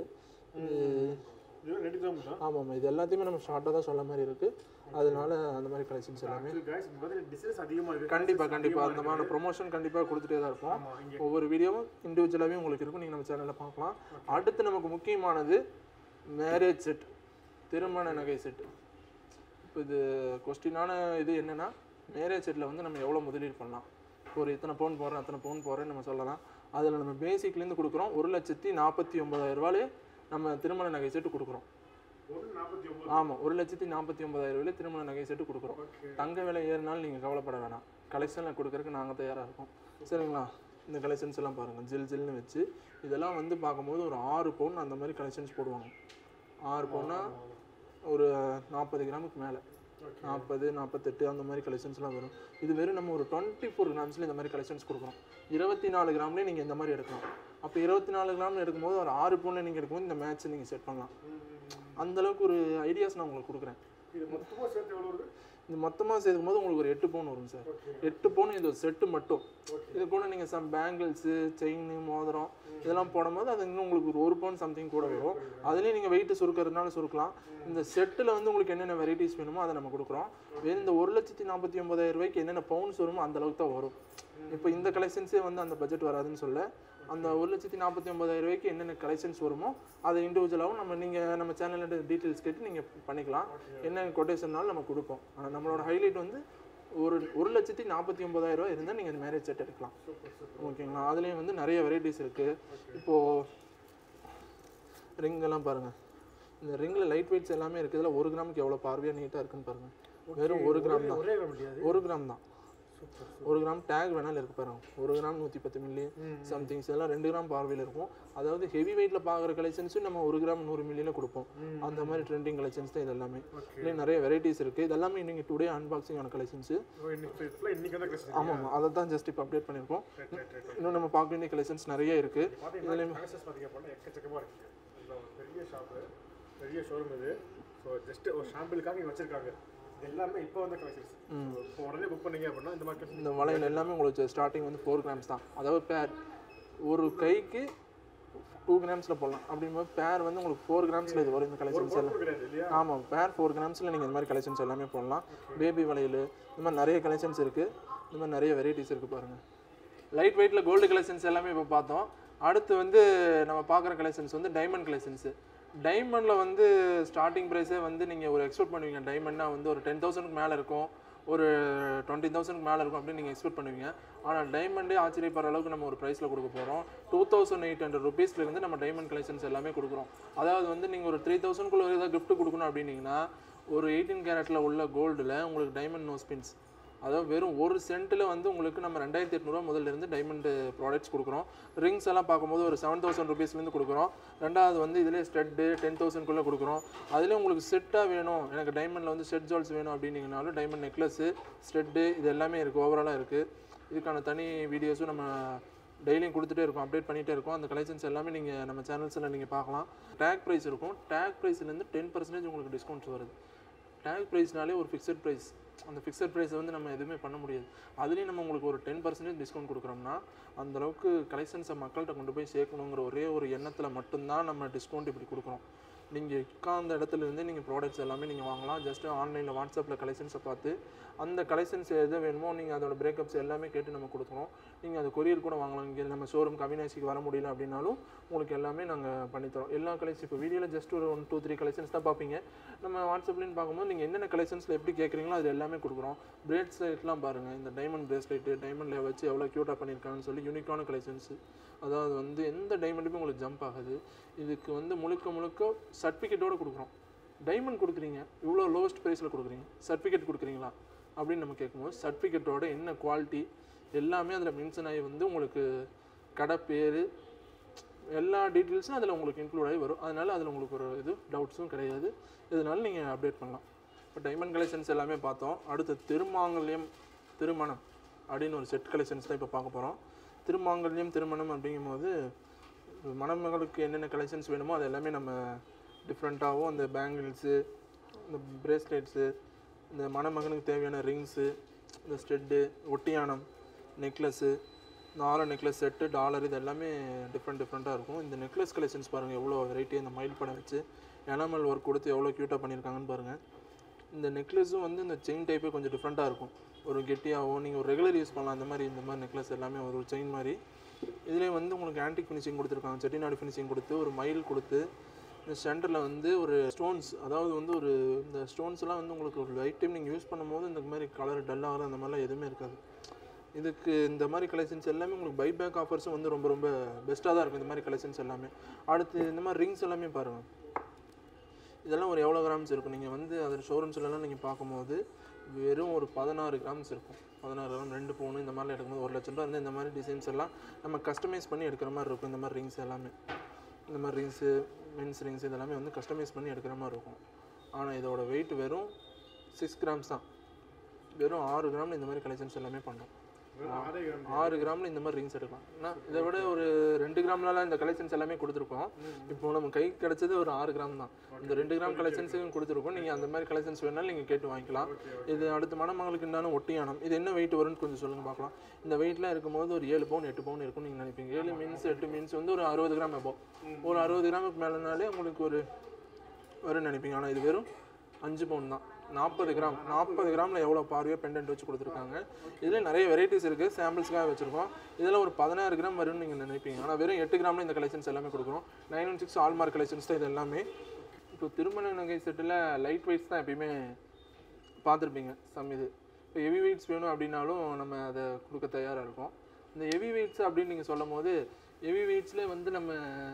இது ரெண்டு கிராம் தான் ஆமாம் இது எல்லாத்தையுமே நம்ம ஷார்ட்டாக தான் சொல்ல மாதிரி இருக்குது அதனால அந்த மாதிரி கலெக்ஷன்ஸ் எல்லாமே guys பார்த்தீங்கன்னா டிசைன்ஸ் அதிகமாக இருக்கு கண்டிப்பாக கண்டிப்பாக அந்த மாதிரி ப்ரொமோஷன் கண்டிப்பாக கொடுத்துட்டே தான் இருப்போம் ஆமா இங்க ஒவ்வொரு வீடியோவும் இண்டிவிஜுவலாகவே உங்களுக்கு இருக்கும் நீங்கள் நம்ம சேனலில் பார்க்கலாம் அடுத்து நமக்கு முக்கியமானது மேரேஜ் செட் திருமண நகை செட்டு இப்போ இது கொஸ்டினான இது என்னென்னா மேரேஜ் செட்டில் வந்து நம்ம எவ்வளோ முதலீடு பண்ணலாம் ஒரு இத்தனை பவுன் போடுறேன் அத்தனை பவுன் போடுறேன்னு நம்ம சொல்லலாம் அதில் நம்ம பேசிக்லேருந்து கொடுக்குறோம் ஒரு லட்சத்தி நாற்பத்தி ஒன்பதாயிரம் ரூபாயிலே நம்ம திருமண நகை செட்டு கொடுக்குறோம் ஒன்று நாற்பத்தி ஒம்பது ஆமாம் ஒரு லட்சத்தி நாற்பத்தி ஒன்பதாயிரம் ரூபாயில திருமண நகை செட்டு கொடுக்குறோம் ஓகே தங்க விலை ஏறினாலும் நீங்கள் கவலைப்பட வேணாம் கலெக்ஷனில் கொடுக்கறதுக்கு நாங்கள் தயாராக இருக்கோம் சரிங்களா இந்த கலெக்ஷன்ஸ் எல்லாம் பாருங்கள் ஜில் ஜில்னு வச்சு இதெல்லாம் வந்து பார்க்கும்போது ஒரு ஆறு பவுன் அந்த மாதிரி கலெக்ஷன்ஸ் போடுவாங்க ஆறு பவுன்னா ஒரு நாற்பது கிராமுக்கு மேலே நாற்பது நாற்பத்தெட்டு அந்த மாதிரி கலெக்ஷன்ஸ்லாம் வரும் இது வெறும் நம்ம ஒரு டுவெண்ட்டி ஃபோர் கிராம்ஸில் இந்த மாதிரி கலெக்ஷன்ஸ் கொடுக்குறோம் இருபத்தி நாலு கிராம்லேயே நீங்கள் இந்த மாதிரி எடுக்கலாம் அப்போ இருபத்தி நாலு கிராமில் எடுக்கும்போது ஒரு ஆறு பவுனில் நீங்கள் எடுக்கும்போது இந்த மேட்ச் நீங்கள் செட் பண்ணலாம் அந்த அளவுக்கு ஒரு ஐடியாஸ் நான் உங்களுக்கு கொடுக்குறேன் இது மொத்தமாக சேர்த்து எவ்வளோ வருது இது மொத்தமாக சேர்க்கும் போது உங்களுக்கு ஒரு எட்டு பவுன் வரும் சார் எட்டு பவுன் இது ஒரு செட்டு மட்டும் இது கூட நீங்கள் சம் பேங்கிள்ஸு செயின் மோதிரம் இதெல்லாம் போடும்போது அது இன்னும் உங்களுக்கு ஒரு ஒரு பவுன் சம்திங் கூட வரும் அதுலேயும் நீங்கள் வெயிட்டு சுருக்கிறதுனால சுருக்கலாம் இந்த செட்டில் வந்து உங்களுக்கு என்னென்ன வெரைட்டிஸ் வேணுமோ அதை நம்ம கொடுக்குறோம் வெறும் இந்த ஒரு லட்சத்தி நாற்பத்தி ஒன்பதாயிரம் ரூபாய்க்கு என்னென்ன பவுன்ஸ் வருமோ அந்த அளவுக்கு தான் வரும் இப்போ இந்த கலெக்ஷன்ஸே வந்து அந்த பட்ஜெட் வராதுன்னு சொல்ல அந்த ஒரு லட்சத்தி நாற்பத்தி ஒன்பதாயிரம் ரூபாய்க்கு என்னென்ன கலெக்ஷன்ஸ் வருமோ அதை இண்டிவிஜுவலாகவும் நம்ம நீங்கள் நம்ம சேனலில் டீட்டெயில்ஸ் கேட்டு நீங்கள் பண்ணிக்கலாம் என்ன கொட்டேஷன்னாலும் நம்ம கொடுப்போம் ஆனால் நம்மளோட ஹைலைட் வந்து ஒரு ஒரு லட்சத்தி நாற்பத்தி ஒன்பதாயிரம் ரூபாய் இருந்தால் நீங்கள் இந்த மேரேஜ் செட் எடுக்கலாம் ஓகேங்களா அதுலேயும் வந்து நிறைய வெரைட்டிஸ் இருக்குது இப்போது ring எல்லாம் பாருங்கள் இந்த ரிங்கில் லைட் வெயிட்ஸ் எல்லாமே இருக்குது இதில் ஒரு கிராமுக்கு எவ்வளோ பார்வையாக நீட்டாக இருக்குன்னு பாருங்கள் வெறும் ஒரு கிராம் தான் ஒரே முடியாது ஒரு கிராம் தான் ஒரு கிராம் டேக் வேணாலும் இருக்கு பாருங்க ஒரு கிராம் நூற்றி பத்து மில்லி சம்திங்ஸ் எல்லாம் ரெண்டு கிராம் பார்வையில் இருக்கும் அதாவது ஹெவி வெயிட்டில் பார்க்குற கலெக்ஷன்ஸும் நம்ம ஒரு கிராம் நூறு மில்லியில் கொடுப்போம் அந்த மாதிரி ட்ரெண்டிங் கலெக்ஷன்ஸ் தான் இது எல்லாமே இதுலேயும் நிறைய வெரைட்டிஸ் இருக்குது இது எல்லாமே நீங்கள் டுடே அன்பாக்சிங் ஆன கலெக்ஷன்ஸு இன்னைக்கு இன்னைக்கு வந்து கலெக்ஷன் ஆமாம் அதை தான் ஜஸ்ட் இப்போ அப்டேட் பண்ணியிருக்கோம் இன்னும் நம்ம பார்க்க வேண்டிய கலெக்ஷன்ஸ் நிறைய இருக்குது பார்த்தீங்கன்னா கலெக்ஷன்ஸ் பார்த்தீங்க அப்படின்னா எக்கச்சக்கமாக இருக்குங்க இதில் ஒரு பெரிய ஷாப்பு பெரிய ஷோரூம் இது ஸோ ஜஸ்ட் ஒரு ஷாம்பிளுக்காக இங்கே வச்சிருக்காங்க இது எல்லாமே இப்போ வந்த கலெக்ஷன்ஸ் இப்போ உடனே புக் பண்ணீங்க அப்படின்னா இந்த மாதிரி collections இந்த வளையல் எல்லாமே உங்களுக்கு ஸ்டார்டிங் வந்து ஃபோர் கிராம்ஸ் தான் அதாவது பேர் ஒரு கைக்கு டூ கிராம்ஸில் போடலாம் அப்படிங்கும்போது பேர் வந்து உங்களுக்கு ஃபோர் கிராம்ஸில் இது வரும் இந்த கலெக்ஷன்ஸ் எல்லாம் கிடையாது இல்லையா ஆமாம் பேர் ஃபோர் கிராம்ஸில் நீங்கள் இந்த மாதிரி கலெக்ஷன்ஸ் எல்லாமே போடலாம் பேபி வளையல் இந்த மாதிரி நிறைய கலெக்ஷன்ஸ் இருக்குது இந்த மாதிரி நிறைய வெரைட்டிஸ் இருக்குது பாருங்கள் லைட் வெயிட்டில் கோல்டு கலெக்ஷன்ஸ் எல்லாமே இப்போ பார்த்தோம் அடுத்து வந்து நம்ம பார்க்குற கலெக்ஷன்ஸ் வந்து டைமண்ட் கலெக்ஷன்ஸு டைமண்டில் வந்து ஸ்டார்டிங் ப்ரைஸே வந்து நீங்கள் ஒரு எக்ஸ்பெக்ட் பண்ணுவீங்க டைமண்ட்னா வந்து ஒரு டென் தௌசண்ட்க்கு மேலே இருக்கும் ஒரு டுவெண்ட்டி தௌசண்ட்க்கு மேலே இருக்கும் அப்படின்னு நீங்கள் எக்ஸ்பெக்ட் பண்ணுவீங்க ஆனால் டைமண்டே ஆச்சரியப்படுற அளவுக்கு நம்ம ஒரு ப்ரைஸில் கொடுக்க போகிறோம் டூ தௌசண்ட் எயிட் ஹண்ட்ரட் ருபீஸ்லேருந்து நம்ம டைமண்ட் கலெக்ஷன்ஸ் எல்லாமே கொடுக்குறோம் அதாவது வந்து நீங்கள் ஒரு த்ரீ தௌசண்ட்குள்ளே ஏதாவது gift கொடுக்கணும் அப்படின்னீங்கன்னா ஒரு எயிட்டீன் கேரட்டில் உள்ள கோல்டில் உங்களுக்கு டைமண்ட் நோ ஸ்பின்ஸ் அதாவது வெறும் ஒரு சென்ட்டில் வந்து உங்களுக்கு நம்ம ரெண்டாயிரத்தி எட்நூறுவா முதல்ல இருந்து டைமண்ட் ப்ராடக்ட்ஸ் கொடுக்குறோம் ரிங்ஸ் எல்லாம் பார்க்கும்போது ஒரு செவன் தௌசண்ட் ருபீஸ்லேருந்து கொடுக்குறோம் ரெண்டாவது வந்து இதிலே ஸ்டெட்டு டென் தௌசண்ட்குள்ளே கொடுக்குறோம் அதுலேயும் உங்களுக்கு செட்டாக வேணும் எனக்கு டைமண்டில் வந்து செட் ஜுவல்ஸ் வேணும் அப்படின்னீங்கனாலும் டைமண்ட் நெக்லஸ்ஸு ஸ்டெட்டு இது எல்லாமே இருக்குது ஓவராலாக இருக்குது இதுக்கான தனி வீடியோஸும் நம்ம டெய்லியும் கொடுத்துட்டே இருக்கோம் அப்டேட் பண்ணிகிட்டே இருக்கோம் அந்த கலெக்ஷன்ஸ் எல்லாமே நீங்கள் நம்ம சேனல்ஸில் நீங்கள் பார்க்கலாம் டேக் ப்ரைஸ் இருக்கும் டேக் ப்ரைஸ்லேருந்து டென் பர்சன்டேஜ் உங்களுக்கு டிஸ்கவுண்ட்ஸ் வருது டேக் ப்ரைஸ்னாலே ஒரு ஃபிக்ஸட் ப்ரைஸ் அந்த ஃபிக்ஸட் ப்ரைஸை வந்து நம்ம எதுவுமே பண்ண முடியாது அதுலேயும் நம்ம உங்களுக்கு ஒரு டென் பர்சன்டேஜ் டிஸ்கவுண்ட் கொடுக்குறோம்னா அந்த அளவுக்கு கலெக்ஷன்ஸை மக்கள்கிட்ட கொண்டு போய் சேர்க்கணுங்கிற ஒரே ஒரு எண்ணத்தில் மட்டும்தான் நம்ம டிஸ்கவுண்ட் இப்படி கொடுக்குறோம் நீங்கள் உட்கார்ந்த இடத்துல இருந்து நீங்கள் ப்ராடக்ட்ஸ் எல்லாமே நீங்கள் வாங்கலாம் ஜஸ்ட் ஆன்லைனில் வாட்ஸ்அப்பில் கலெக்ஷன்ஸை பார்த்து அந்த கலெக்ஷன்ஸ் எது வேணுமோ நீங்கள் அதோட பிரேக்கப்ஸ் எல்லாமே கேட்டு நம்ம கொடுக்குறோம் நீங்கள் அது கொரியர் கூட வாங்கலாம் இங்கே நம்ம ஷோரூம் கவினாசிக்கு வர முடியல அப்படின்னாலும் உங்களுக்கு எல்லாமே நாங்கள் பண்ணித்தரோம் எல்லா கலெக்ஷன் இப்போ வீடியோவில் ஜஸ்ட் ஒரு ஒன் டூ த்ரீ கலெக்ஷன்ஸ் தான் பார்ப்பீங்க நம்ம வாட்ஸ்அப்லேன்னு பார்க்கும்போது நீங்கள் என்னென்ன கலெக்ஷன்ஸில் எப்படி கேட்குறீங்களோ அது எல்லாமே கொடுக்குறோம் பிரேஸ்லெட்லாம் பாருங்கள் இந்த டைமண்ட் பிரேஸ்லெட்டு டைமண்டில் வச்சு எவ்வளோ க்யூட்டாக பண்ணியிருக்காங்கன்னு சொல்லி யூனிக்கான கலெக்ஷன்ஸு அதாவது வந்து எந்த டைமண்டுமே உங்களுக்கு ஜம்ப் ஆகுது இதுக்கு வந்து முழுக்க முழுக்க சர்டிஃபிகேட்டோடு கொடுக்குறோம் டைமண்ட் கொடுக்குறீங்க இவ்வளோ லோவஸ்ட் ப்ரைஸில் கொடுக்குறீங்க சர்டிஃபிகேட் கொடுக்குறீங்களா அப்படின்னு நம்ம கேட்கும்போது சர்டிஃபிகேட்டோட என்ன குவாலிட்டி எல்லாமே அதில் மென்ஷன் ஆகி வந்து உங்களுக்கு கடை பேர் எல்லா டீட்டெயில்ஸும் அதில் உங்களுக்கு இன்க்ளூட் ஆகி வரும் அதனால் அதில் உங்களுக்கு ஒரு இது டவுட்ஸும் கிடையாது இதனால நீங்கள் அப்டேட் பண்ணலாம் இப்போ டைமண்ட் கலெக்ஷன்ஸ் எல்லாமே பார்த்தோம் அடுத்து திருமாங்கல்யம் திருமணம் அப்படின்னு ஒரு செட் கலெக்ஷன்ஸ் தான் இப்போ பார்க்க போகிறோம் திருமாங்கல்யம் திருமணம் அப்படிங்கும்போது மணமகளுக்கு என்னென்ன கலெக்ஷன்ஸ் வேணுமோ அது எல்லாமே நம்ம டிஃப்ரெண்ட்டாகவும் அந்த பேங்கிள்ஸு இந்த பிரேஸ்லெட்ஸு இந்த மணமகனுக்கு தேவையான ரிங்ஸு இந்த ஸ்டெட்டு ஒட்டியானம் நெக்லஸ்ஸு இந்த ஆரம் நெக்லஸ் செட்டு டாலர் இது எல்லாமே டிஃப்ரெண்ட் டிஃப்ரெண்ட்டாக இருக்கும் இந்த நெக்லஸ் கலெக்ஷன்ஸ் பாருங்கள் எவ்வளோ வெரைட்டி இந்த மயில் படம் வச்சு எனாமல் ஒர்க் கொடுத்து எவ்வளோ க்யூட்டாக பண்ணியிருக்காங்கன்னு பாருங்கள் இந்த நெக்லஸும் வந்து இந்த செயின் டைப்பே கொஞ்சம் டிஃப்ரெண்ட்டாக இருக்கும் ஒரு கெட்டியாகவும் நீங்கள் ஒரு ரெகுலர் யூஸ் பண்ணலாம் அந்த மாதிரி இந்த மாதிரி நெக்லஸ் எல்லாமே ஒரு செயின் மாதிரி இதுலேயே வந்து உங்களுக்கு ஆன்டிக் ஃபினிஷிங் கொடுத்துருக்காங்க செட்டிநாடு ஃபினிஷிங் கொடுத்து ஒரு மயில் கொடுத்து இந்த சென்டரில் வந்து ஒரு ஸ்டோன்ஸ் அதாவது வந்து ஒரு இந்த ஸ்டோன்ஸ்லாம் வந்து உங்களுக்கு ஒரு லைட் டைம் நீங்கள் யூஸ் பண்ணும்போது இந்த மாதிரி கலர் டல் ஆகிற அந்த மாதிரிலாம் எதுவுமே இருக்காது இதுக்கு இந்த மாதிரி கலெக்ஷன்ஸ் எல்லாமே உங்களுக்கு பை பேக் ஆஃபர்ஸும் வந்து ரொம்ப ரொம்ப பெஸ்ட்டாக தான் இருக்கும் இந்த மாதிரி கலெக்ஷன்ஸ் எல்லாமே அடுத்து இந்த மாதிரி ரிங்ஸ் எல்லாமே பாருங்கள் இதெல்லாம் ஒரு எவ்வளோ கிராம்ஸ் இருக்கும் நீங்கள் வந்து அதில் ஷோரூம்ஸ்லலாம் நீங்கள் பார்க்கும்போது வெறும் ஒரு பதினாறு கிராம்ஸ் இருக்கும் பதினாறு கிராம் ரெண்டு பவுனு இந்த மாதிரிலாம் எடுக்கும்போது ஒரு லட்சம் ரூபா வந்து இந்த மாதிரி டிசைன்ஸ் எல்லாம் நம்ம கஸ்டமைஸ் பண்ணி எடுக்கிற மாதிரி இருக்கும் இந்த மாதிரி ரிங்ஸ் எல்லாமே இந்த மாதிரி ரிங்ஸு மென்ஸ் ரிங்ஸ் இதெல்லாமே வந்து கஸ்டமைஸ் பண்ணி எடுக்கிற மாதிரி இருக்கும் ஆனால் இதோட வெயிட் வெறும் சிக்ஸ் கிராம்ஸ் தான் வெறும் ஆறு கிராமில் இந்த மாதிரி கலெக்ஷன்ஸ் எல்லாமே பண்ணோம் ஆறு கிராமில் இந்த மாதிரி ரிங்ஸ் எடுக்கலாம் ஆனால் இதை விட ஒரு ரெண்டு கிராம்லலாம் இந்த கலெக்ஷன்ஸ் எல்லாமே கொடுத்துருக்கோம் இப்போ நம்ம கை கிடைச்சது ஒரு ஆறு கிராம் தான் இந்த ரெண்டு கிராம் கலெக்ஷன்ஸுக்கும் கொடுத்துருக்கோம் நீங்கள் அந்த மாதிரி கலெக்ஷன்ஸ் வேணாலும் நீங்கள் கேட்டு வாங்கிக்கலாம் இது அடுத்த மணமகளுக்கு இருந்தாலும் ஒட்டியானம் இது என்ன வெயிட் வரும்னு கொஞ்சம் சொல்லுங்க பார்க்கலாம் இந்த வெயிட்லாம் இருக்கும்போது ஒரு ஏழு பவுன் எட்டு பவுன் இருக்கும்னு நீங்கள் நினைப்பீங்க ஏழு மீன்ஸ் எட்டு மீன்ஸ் வந்து ஒரு அறுபது கிராம் எப்போ ஒரு அறுபது கிராமுக்கு மேலேனாலே உங்களுக்கு ஒரு வரும்னு நினைப்பீங்க ஆனால் இது வெறும் அஞ்சு பவுன் தான் நாற்பது கிராம் நாற்பது கிராமில் எவ்வளோ பார்வையாக பெண்டன்ட் வச்சு கொடுத்துருக்காங்க இதில் நிறைய வெரைட்டிஸ் இருக்குது சாம்பிள்ஸ்க்காக வச்சுருக்கோம் இதில் ஒரு பதினாறு கிராம் வரும்னு நீங்கள் நினைப்பீங்க ஆனால் வெறும் எட்டு கிராமில் இந்த கலெக்ஷன்ஸ் எல்லாமே கொடுக்குறோம் nine one six hallmark collections தான் இது எல்லாமே இப்போ திருமண நகை செட்டில் லைட் வெயிட்ஸ் தான் எப்பயுமே பார்த்துருப்பீங்க சம் இது இப்போ ஹெவி வெயிட்ஸ் வேணும் அப்படின்னாலும் நம்ம அதை கொடுக்க தயாராக இருக்கோம் இந்த ஹெவி வெயிட்ஸ் அப்படின்னு நீங்கள் சொல்லும் போது ஹெவி வெயிட்ஸ்லேயே வந்து நம்ம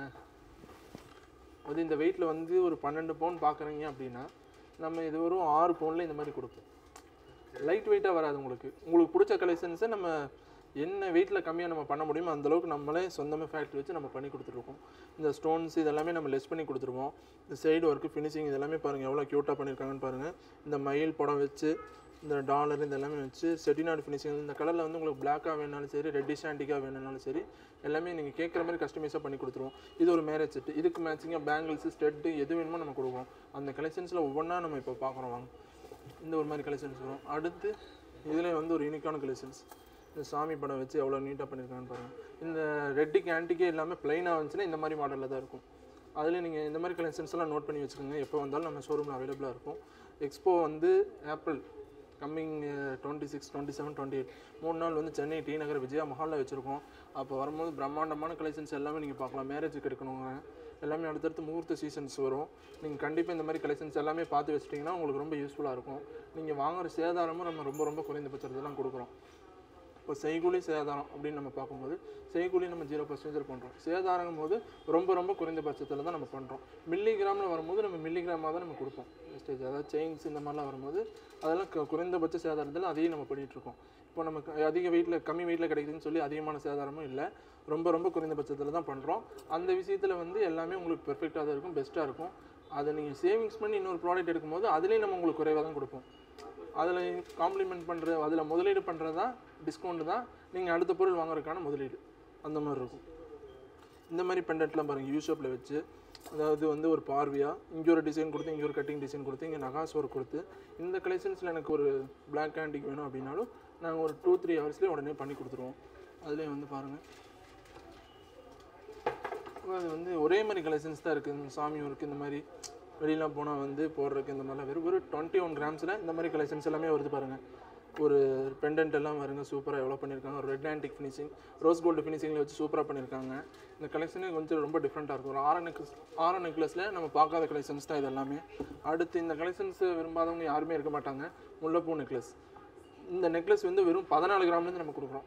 அது இந்த வெயிட்டில் வந்து ஒரு பன்னெண்டு பவுன் பார்க்குறீங்க அப்படின்னா நம்ம இது வரும் ஆறு பவுனில் இந்த மாதிரி கொடுப்போம் லைட் வெயிட்டாக வராது உங்களுக்கு உங்களுக்கு பிடிச்ச கலெக்ஷன்ஸை நம்ம என்ன வெயிட்டில் கம்மியாக நம்ம பண்ண முடியுமோ அந்த அளவுக்கு நம்மளே சொந்தமாக ஃபேக்ட்ரி வச்சு நம்ம பண்ணி கொடுத்துருக்கோம் இந்த ஸ்டோன்ஸ் இதெல்லாமே நம்ம லெஸ் பண்ணி கொடுத்துருவோம் இந்த சைடு ஒர்க்கு ஃபினிஷிங் இதெல்லாமே பாருங்கள் எவ்வளோ க்யூட்டாக பண்ணியிருக்காங்கன்னு பாருங்கள் இந்த மயில் படம் வச்சு இந்த டாலர் இது எல்லாமே வச்சு செட்டிநாடு ஃபினிஷிங் இந்த கலரில் வந்து உங்களுக்கு பிளாக்காக வேணாலும் சரி ரெட்டிஷ் ஆண்டிக்காக வேணும்னாலும் சரி எல்லாமே நீங்கள் கேட்குற மாதிரி கஸ்டமைஸாக பண்ணி கொடுத்துருவோம் இது ஒரு மேரேஜ் செட்டு இதுக்கு மேட்சிங்காக பேங்கிள்ஸ் ஸ்டெட்டு எது வேணுமோ நம்ம கொடுக்குறோம் அந்த கலெக்ஷன்ஸில் ஒவ்வொன்றா நம்ம இப்போ பார்க்குறோம் வாங்க இந்த ஒரு மாதிரி கலெக்ஷன்ஸ் வரும் அடுத்து இதில் வந்து ஒரு யூனிக்கான கலெக்ஷன்ஸ் இந்த சாமி படம் வச்சு எவ்வளோ நீட்டாக பண்ணியிருக்காங்கன்னு பாருங்கள் இந்த ரெட்டிக்கு ஆன்டிக்கே இல்லாமல் ப்ளைனாக வந்துச்சுன்னா இந்த மாதிரி மாடலில் தான் இருக்கும் அதில் நீங்கள் இந்த மாதிரி கலெக்ஷன்ஸ் எல்லாம் நோட் பண்ணி வச்சுக்கோங்க எப்போ வந்தாலும் நம்ம ஷோரூமில் அவைலபிளாக இருக்கும் எக்ஸ்போ வந்து April coming twenty six twenty seven twenty eight மூணு நாள் வந்து சென்னை டி நகர் விஜயா மஹாலில் வச்சுருக்கோம் அப்போ வரும்போது பிரம்மாண்டமான கலெக்ஷன்ஸ் எல்லாமே நீங்கள் பார்க்கலாம் மேரேஜுக்கு எடுக்கணுங்க எல்லாமே அடுத்தடுத்து முகூர்த்த சீசன்ஸ் வரும் நீங்கள் கண்டிப்பாக இந்த மாதிரி கலெக்ஷன்ஸ் எல்லாமே பார்த்து வச்சிட்டிங்கன்னா உங்களுக்கு ரொம்ப யூஸ்ஃபுல்லாக இருக்கும் நீங்கள் வாங்குற சேதாரமும் நம்ம ரொம்ப ரொம்ப குறைந்தபட்சத்தில் தான் கொடுக்குறோம் இப்போ செய்கூலி சேதாரம் அப்படின்னு நம்ம பார்க்கும்போது செய்கூலி நம்ம ஜீரோ பர்சன்டேஜ் பண்ணுறோம் சேதாரங்கும் போது ரொம்ப ரொம்ப குறைந்த பட்சத்தில் தான் நம்ம பண்ணுறோம் மில்லிகிராமில் வரும்போது நம்ம மில்லிகிராமாக தான் நம்ம கொடுப்போம் வேஸ்டேஜ் அதாவது செயின்ஸ் இந்த மாதிரிலாம் வரும்போது அதெல்லாம் கு- குறைந்தபட்ச சேதாரத்தில் அதையும் நம்ம பண்ணிகிட்ருக்கோம் இப்போ நமக்கு அதிக வெயிட்டில் கம்மி வெயிட்டில் கிடைக்குதுன்னு சொல்லி அதிகமான சேதாரமும் இல்லை ரொம்ப ரொம்ப குறைந்த பட்சத்தில் தான் பண்ணுறோம் அந்த விஷயத்தில் வந்து எல்லாமே உங்களுக்கு பெர்ஃபெக்டாக தான் இருக்கும் பெஸ்ட்டாக இருக்கும் அதை நீங்கள் சேவிங்ஸ் பண்ணி இன்னொரு ப்ராடக்ட் எடுக்கும்போது அதுலேயும் நம்ம உங்களுக்கு குறைவாக தான் கொடுப்போம் அதில் காம்ப்ளிமெண்ட் பண்ணுற அதில் முதலீடு பண்ணுறது தான் டிஸ்கவுண்ட் தான் நீங்கள் அடுத்த பொருள் வாங்குறதுக்கான முதலீடு அந்த மாதிரி இருக்கும் இந்த மாதிரி பெண்டன்ட்லாம் பாருங்கள் யூ ஷேப்பில் வச்சு அதாவது வந்து ஒரு பார்வையாக இங்கே ஒரு டிசைன் கொடுத்து இங்கே ஒரு கட்டிங் டிசைன் கொடுத்து இங்கே நகாஸ் ஒர்க் கொடுத்து இந்த கலெக்ஷன்ஸில் எனக்கு ஒரு பிளாக் ஆண்டிக் வேணும் அப்படின்னாலும் நாங்கள் ஒரு டூ த்ரீ ஹவர்ஸ்லேயே உடனே பண்ணி கொடுத்துருவோம் அதுலேயே வந்து பாருங்கள் அது வந்து ஒரே மாதிரி கலெக்ஷன்ஸ் தான் இருக்குது சாமி ஒர்க் இந்த மாதிரி வெளியெலாம் போனால் வந்து போடுறதுக்கு இந்த மாதிரிலாம் வெறும் ஒரு டுவெண்ட்டி ஒன் கிராம்ஸில் இந்த மாதிரி கலெக்ஷன்ஸ் எல்லாமே வருது பாருங்கள் ஒரு பெண்டன்ட் எல்லாம் வருங்க சூப்பராக எவ்வளோ பண்ணியிருக்காங்க ஒரு red antique finishing rose gold ஃபினிஷிங்கில் வச்சு சூப்பராக பண்ணியிருக்காங்க இந்த கலெக்ஷனே கொஞ்சம் ரொம்ப டிஃப்ரெண்ட்டாக இருக்கும் ஒரு ஆர நெக்லஸ் ஆர நெக்லஸில் நம்ம பார்க்காத கலெக்ஷன்ஸ் தான் இது எல்லாமே அடுத்து இந்த கலெக்ஷன்ஸ் விரும்பாதவங்க யாருமே இருக்க மாட்டாங்க முல்லைப்பூ நெக்லஸ் இந்த நெக்லஸ் வந்து வெறும் பதினாலு கிராம்லேருந்து நம்ம கொடுக்குறோம்